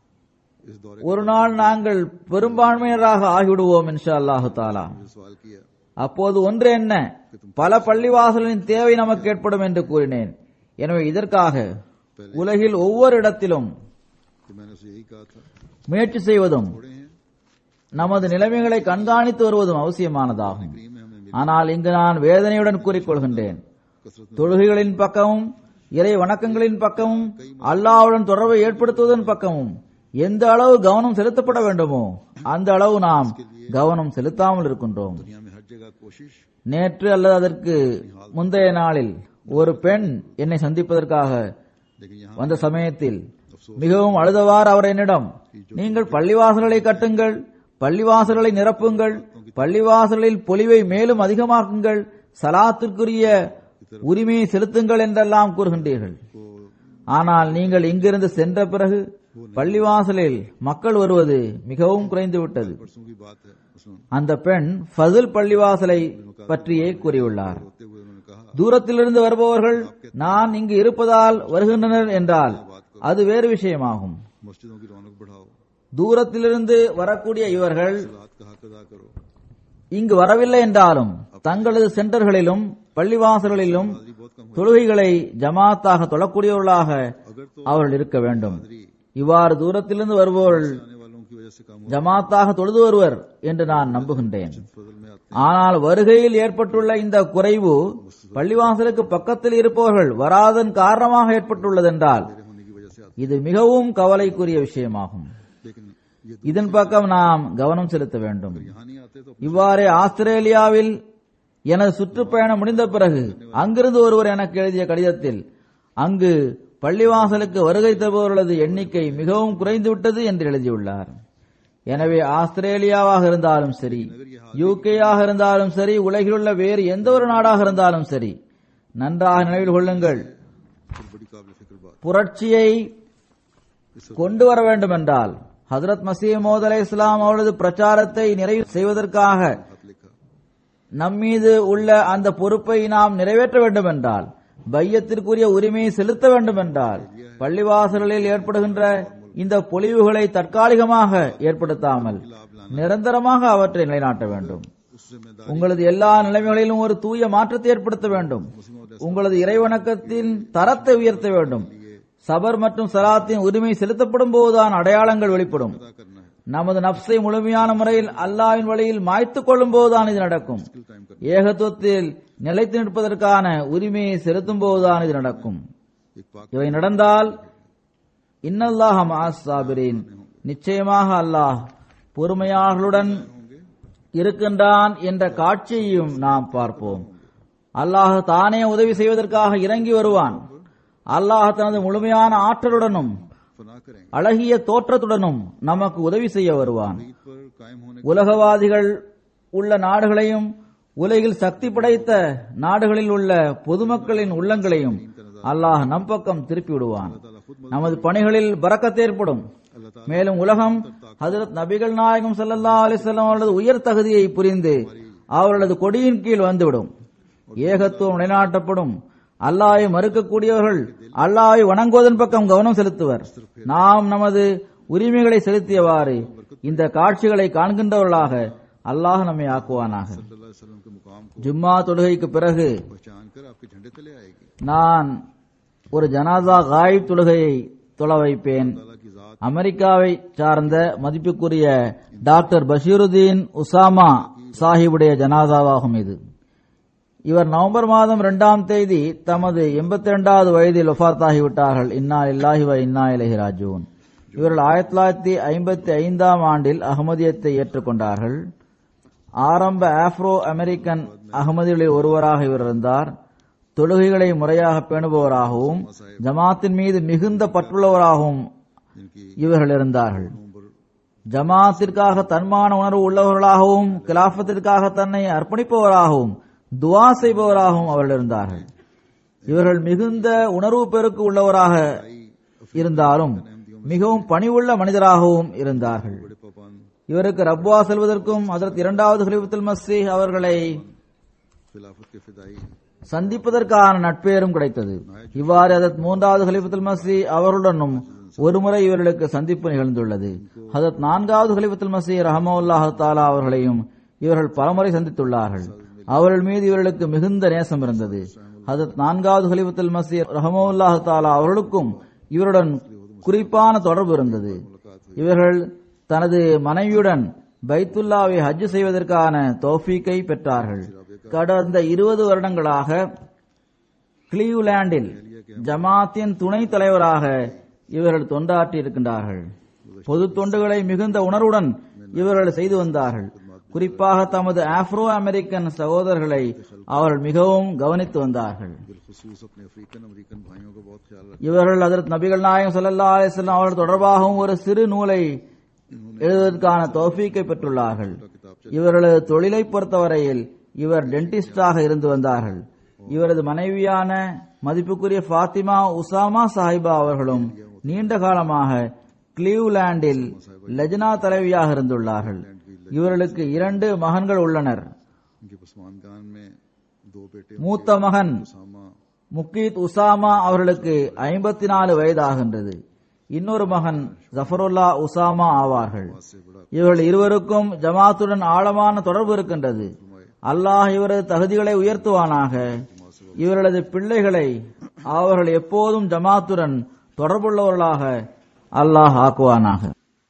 इस दौरे ஒரு நாள் நாங்கள் பெரும்பான்மையினராக ஆகிவிடுவோம் இன்ஷா அல்லாஹு தாலா में सवाल किया அப்போது ஒன்று என்ன பல பள்ளிவாசலின் தேவை நமக்கு ஏற்படும் என்று கூறினேன் எனவே இதற்காக உலகில் ஒவ்வொரு இடத்திலும் कि मैंने उसे यही कहा था முயற்சி செய்வதும் थोड़े हैं நமது நிலைமைகளை கண்காணித்து வருவதும் அவசியமானதாகும் करीम में हमने ஆனால் இங்கு நான் வேதனையுடன் கூறிக்கொள்கின்றேன் कसरत தொழுகைகளின் பக்கமும் இறை வணக்கங்களின் பக்கமும் அல்லாஹ்வுடன் தொடர்பை ஏற்படுத்துவதன் பக்கமும் எந்த அளவு கவனம் செலுத்தப்பட வேண்டுமோ அந்த அளவு நாம் கவனம் செலுத்தாமல் இருக்கின்றோம் दुनिया में हर जगह कोशिश நேற்று அல்லது அதற்கு முந்தைய நாளில் ஒரு பெண் என்னை சந்திப்பதற்காக लेकिन यहाँ வந்த சமயத்தில் மிகவும் அழுதவாறு அவர் என்னிடம் நீங்கள் பள்ளிவாசல்களை கட்டுங்கள் பள்ளிவாசல்களை நிரப்புங்கள் பள்ளிவாசலில் பொலிவை மேலும் அதிகமாக்குங்கள் சலாத்திற்குரிய உரிமையை செலுத்துங்கள் என்றெல்லாம் கூறுகின்றீர்கள் को ஆனால் நீங்கள் இங்கிருந்து சென்ற பிறகு பள்ளிவாசலில் மக்கள் வருவது மிகவும் குறைந்து விட்டது परसों की बात है उसमें அந்த பெண் ஃபசில் பள்ளிவாசலை பற்றியே கூறியுள்ளார் रोते हुए उन्होंने कहा தூரத்திலிருந்து வருபவர்கள் நான் இங்கு இருப்பதால் வருகின்றனர் என்றால் அது வேறு விஷயமாகும் मस्जिदों की रौनक बढ़ाओ தூரத்திலிருந்து வரக்கூடிய இவர்கள் रात का हक अदा करो இங்கு வரவில்லை என்றாலும் தங்களது சென்டர்களிலும் பள்ளிவாசல்களிலும் बहुत कम தொழுகைகளை ஜமாத்தாக தொழக்கூடியவர்களாக अगर तो அவர்கள் இருக்க வேண்டும் இவ்வாறு தூரத்திலிருந்து வருபவர்கள் आने वालों की वजह से काम हो ஜமாத்தாக தொழுது வருவர் என்று நான் நம்புகின்றேன் फजल में आते ஆனால் வருகையில் ஏற்பட்டுள்ள இந்த குறைவு பள்ளிவாசலுக்கு பக்கத்தில் இருப்பவர்கள் வராதன் காரணமாக ஏற்பட்டுள்ளதென்றால் होने की वजह से आते இது மிகவும் கவலைக்குரிய விஷயமாகும் लेकिन ये இதன் பக்கம் நாம் கவனம் செலுத்த வேண்டும் यहाँ नहीं आते तो இவ்வாறே ஆஸ்திரேலியாவில் எனது சுற்றுப்பயணம் முடிந்த பிறகு அங்கிருந்து ஒருவர் எனக்கு எழுதிய கடிதத்தில் அங்கு பள்ளிவாசலுக்கு வருகை தருபவர்களது எண்ணிக்கை மிகவும் குறைந்துவிட்டது என்று எழுதியுள்ளார் எனவே ஆஸ்திரேலியாவாக இருந்தாலும் சரி யூகேயாக இருந்தாலும் சரி உலகில் உள்ள வேறு எந்த ஒரு நாடாக இருந்தாலும் சரி நன்றாக நினைவில் கொள்ளுங்கள் फिर बड़ी काबिल फिक्र बात புரட்சியை கொண்டு வர வேண்டும் என்றால் ஹதரத் மசீம் மோத் அலை இஸ்லாம் அவரது பிரச்சாரத்தை நிறைவு செய்வதற்காக हाथ लिखा நம்மீது உள்ள அந்த பொறுப்பை நாம் நிறைவேற்ற வேண்டும் என்றால் பையத்திற்குரிய உரிமையை செலுத்த வேண்டும் என்றால் பள்ளிவாசல்களில் ஏற்படுகின்ற இந்த பொலிவுகளை தற்காலிகமாக ஏற்படுத்தாமல் நிரந்தரமாக அவற்றை நிலைநாட்ட வேண்டும் उस जिम्मेदार உங்களது எல்லா நிலைமைகளிலும் ஒரு தூய மாற்றத்தை ஏற்படுத்த வேண்டும் உங்களது இறைவணக்கத்தின் தரத்தை உயர்த்த வேண்டும் சபர் மற்றும் சலாத்தின் உரிமை செலுத்தப்படும் போதுதான் அடையாளங்கள் வெளிப்படும் अदा करना है நமது நப்சை முழுமையான முறையில் அல்லாஹ்வின் வழியில் மாய்த்துக் கொள்ளும் போதுதான் இது நடக்கும் टाइम कर ஏகத்துவத்தில் நிலைத்து நிற்பதற்கான உரிமையை செலுத்தும் போதுதான் இது நடக்கும் एक पाक இவை நடந்தால் இன்னல்லாஹ சாபிரின் நிச்சயமாக அல்லாஹ் பொறுமையாளர்களுடன் இருக்கின்றான் என்ற காட்சியையும் நாம் பார்ப்போம் அல்லாஹ் தானே உதவி செய்வதற்காக இறங்கி வருவான் அல்லாஹ் தனது முழுமையான ஆற்றலுடனும் फना करेंगे அழகிய தோற்றத்துடனும் நமக்கு உதவி செய்ய வருவான் ईद पर कायम होने உலகவாதிகள் உள்ள நாடுகளையும் உலகில் சக்தி படைத்த நாடுகளில் உள்ள பொதுமக்களின் உள்ளங்களையும் அல்லாஹ் நம் பக்கம் திருப்பி விடுவான் ताला खुद நமது பணிகளில் பறக்கத்து ஏற்படும் अल्लाह ताला மேலும் உலகம் ஹஜரத் நபிகள் நாயகம் ஸல்லல்லாஹு அலைஹி வஸல்லம் அவர்களது உயர் தகுதியை புரிந்து அவர்களது கொடியின் கீழ் வந்துவிடும் ஏகத்துவம் நிலைநாட்டப்படும் அல்லாஹை மறுக்கக்கூடியவர்கள் அல்லாஹை வணங்குவதன் பக்கம் கவனம் செலுத்துவர் நாம் நமது உரிமைகளை செலுத்தியவாறு இந்த காட்சிகளை காண்கின்றவர்களாக அல்லாஹ் நம்மை ஆக்குவானாக सल्लल्लाहु अलैहि वसल्लम के मुकाम को ஜும்மா தொழுகைக்கு பிறகு पहचान कर आपके झंडे तले आएगी நான் ஒரு ஜனாதா காயிப் தொழுகையை தொழ வைப்பேன் ताला की जात அமெரிக்காவை சார்ந்த மதிப்புக்குரிய டாக்டர் பஷீருதீன் உசாமா சாஹிபுடைய ஜனாதாவாகும் இது இவர் நவம்பர் மாதம் இரண்டாம் தேதி தமது எண்பத்தி இரண்டாவது வயதில் ஒஃபாத்தாகிவிட்டார்கள் இன்னா இல்லாஹி வ இன்னா இலஹி ராஜூன் இவர்கள் ஆயிரத்தி தொள்ளாயிரத்தி ஐம்பத்தி ஐந்தாம் ஆண்டில் அகமதியத்தை ஏற்றுக்கொண்டார்கள் ஆரம்ப ஆப்ரோ அமெரிக்கன் அகமதிகளில் ஒருவராக இவர் இருந்தார் தொழுகைகளை முறையாக பேணுபவராகவும் ஜமாத்தின் மீது மிகுந்த பற்றுள்ளவராகவும் जिनकी இவர்கள் இருந்தார்கள் नवंबर ஜமாத்திற்காக தன்மான உணர்வு உள்ளவர்களாகவும் கிலாபத்திற்காக தன்னை அர்ப்பணிப்பவராகவும் துவா செய்பவராகவும் அவர்கள் இருந்தார்கள் இவர்கள் மிகுந்த உணர்வு பெருக்கு உள்ளவராக இருந்தாலும் மிகவும் பணிவுள்ள மனிதராகவும் இருந்தார்கள் बड़े पापान இவருக்கு ரப்வா செல்வதற்கும் அதற்கு இரண்டாவது ஹலிஃபத்துல் மஸ்ரீ அவர்களை खिलाफत के फिदाई சந்திப்பதற்கான நட்பேரும் கிடைத்தது இவ்வாறு அதற்கு மூன்றாவது ஹலிஃபத்துல் மஸ்ரீ அவர்களுடனும் ஒருமுறை இவர்களுக்கு சந்திப்பு நிகழ்ந்துள்ளது அதற்கு நான்காவது ஹலிஃபத்துல் மஸ்ரீ ரஹமவுல்லாஹ் தாலா அவர்களையும் இவர்கள் பலமுறை சந்தித்துள்ளார்கள் அவர்கள் மீது இவர்களுக்கு மிகுந்த நேசம் இருந்தது அதற்கு நான்காவது ஹலிஃபத்துல் மஸ்ரீ ரஹமவுல்லாஹ் தாலா அவர்களுக்கும் இவருடன் குறிப்பான தொடர்பு இருந்தது இவர்கள் தனது மனைவியுடன் பைத்துல்லாவை ஹஜ் செய்வதற்கான தௌஃபீக்கை பெற்றார்கள் கடந்த இருபது வருடங்களாக கிளீவ்லாண்டில் ஜமாத்தின் துணைத் தலைவராக இவர்கள் தொண்டாற்றி இருக்கின்றார்கள் பொது தொண்டுகளை மிகுந்த உணர்வுடன் இவர்கள் செய்து வந்தார்கள் குறிப்பாக தமது ஆப்ரோ அமெரிக்கன் சகோதரர்களை அவர்கள் மிகவும் கவனித்து வந்தார்கள் बिलखसूस अपने अफ्रीकन अमेरिकन भाइयों का बहुत ख्याल रखा இவர்கள் அதற்கு நபிகள் நாயகம் ஸல்லல்லாஹு அலைஹி வஸல்லம் அவர்கள் தொடர்பாகவும் ஒரு சிறு நூலை எழுதுவதற்கான தௌஃபீக்கை பெற்றுள்ளார்கள் இவர்களது தொழிலை பொறுத்தவரையில் இவர் டென்டிஸ்டாக இருந்து வந்தார்கள் இவரது மனைவியான மதிப்புக்குரிய ஃபாத்திமா உசாமா சாஹிபா அவர்களும் நீண்ட காலமாக கிளீவ்லாண்டில் லெஜனா தலைவியாக இருந்துள்ளார்கள் இவர்களுக்கு இரண்டு மகன்கள் உள்ளனர் उनके पसमान गान में दो बेटे மூத்த மகன் उसामा முக்கீத் உசாமா அவர்களுக்கு ஐம்பத்தி நாலு வயதாகின்றது இன்னொரு மகன் ஜஃபருல்லா உசாமா ஆவார்கள் से बड़ा இவர்கள் இருவருக்கும் ஜமாத்துடன் ஆழமான தொடர்பு இருக்கின்றது அல்லாஹ் இவரது தகுதிகளை உயர்த்துவானாக இவர்களது பிள்ளைகளை அவர்கள் எப்போதும் ஜமாத்துடன் தொடர்புள்ளவர்களாக அல்லாஹ் ஆக்குவானாக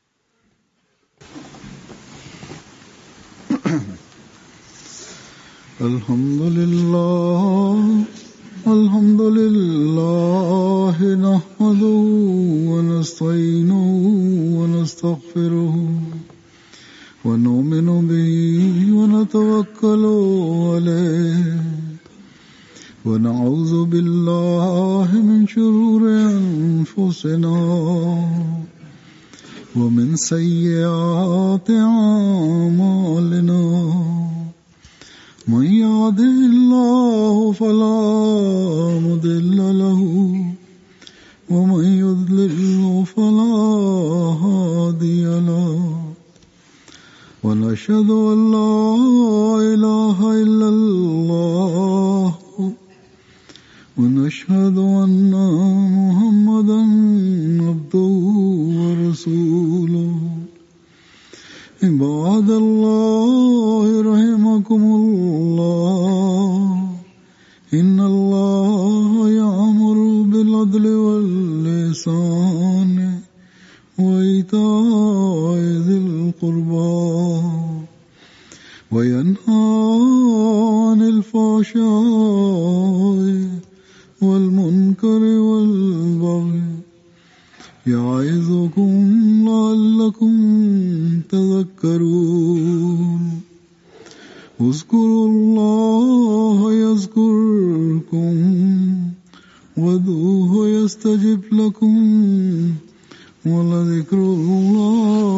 الحمد لله الحمد لله نحمده ونستعينه ونستغفره ونؤمن به ونتوكل عليه ونعوذ بالله من شرور أنفسنا ومن سيئات أعمالنا من يهده الله فلا مضل له ومن يضلل فلا هادي له ونشهد أن لا إله إلا الله ونشهد أن محمدا عبده ورسوله عباد الله رحمكم الله إن الله يأمر بالعدل واللسان وإيتاء ذي القربى وينهى عن الفحشاء والمنكر والبغي يعظكم لعلكم تذكرون اذكروا الله يذكركم وادعوه يستجب لكم ولذكر الله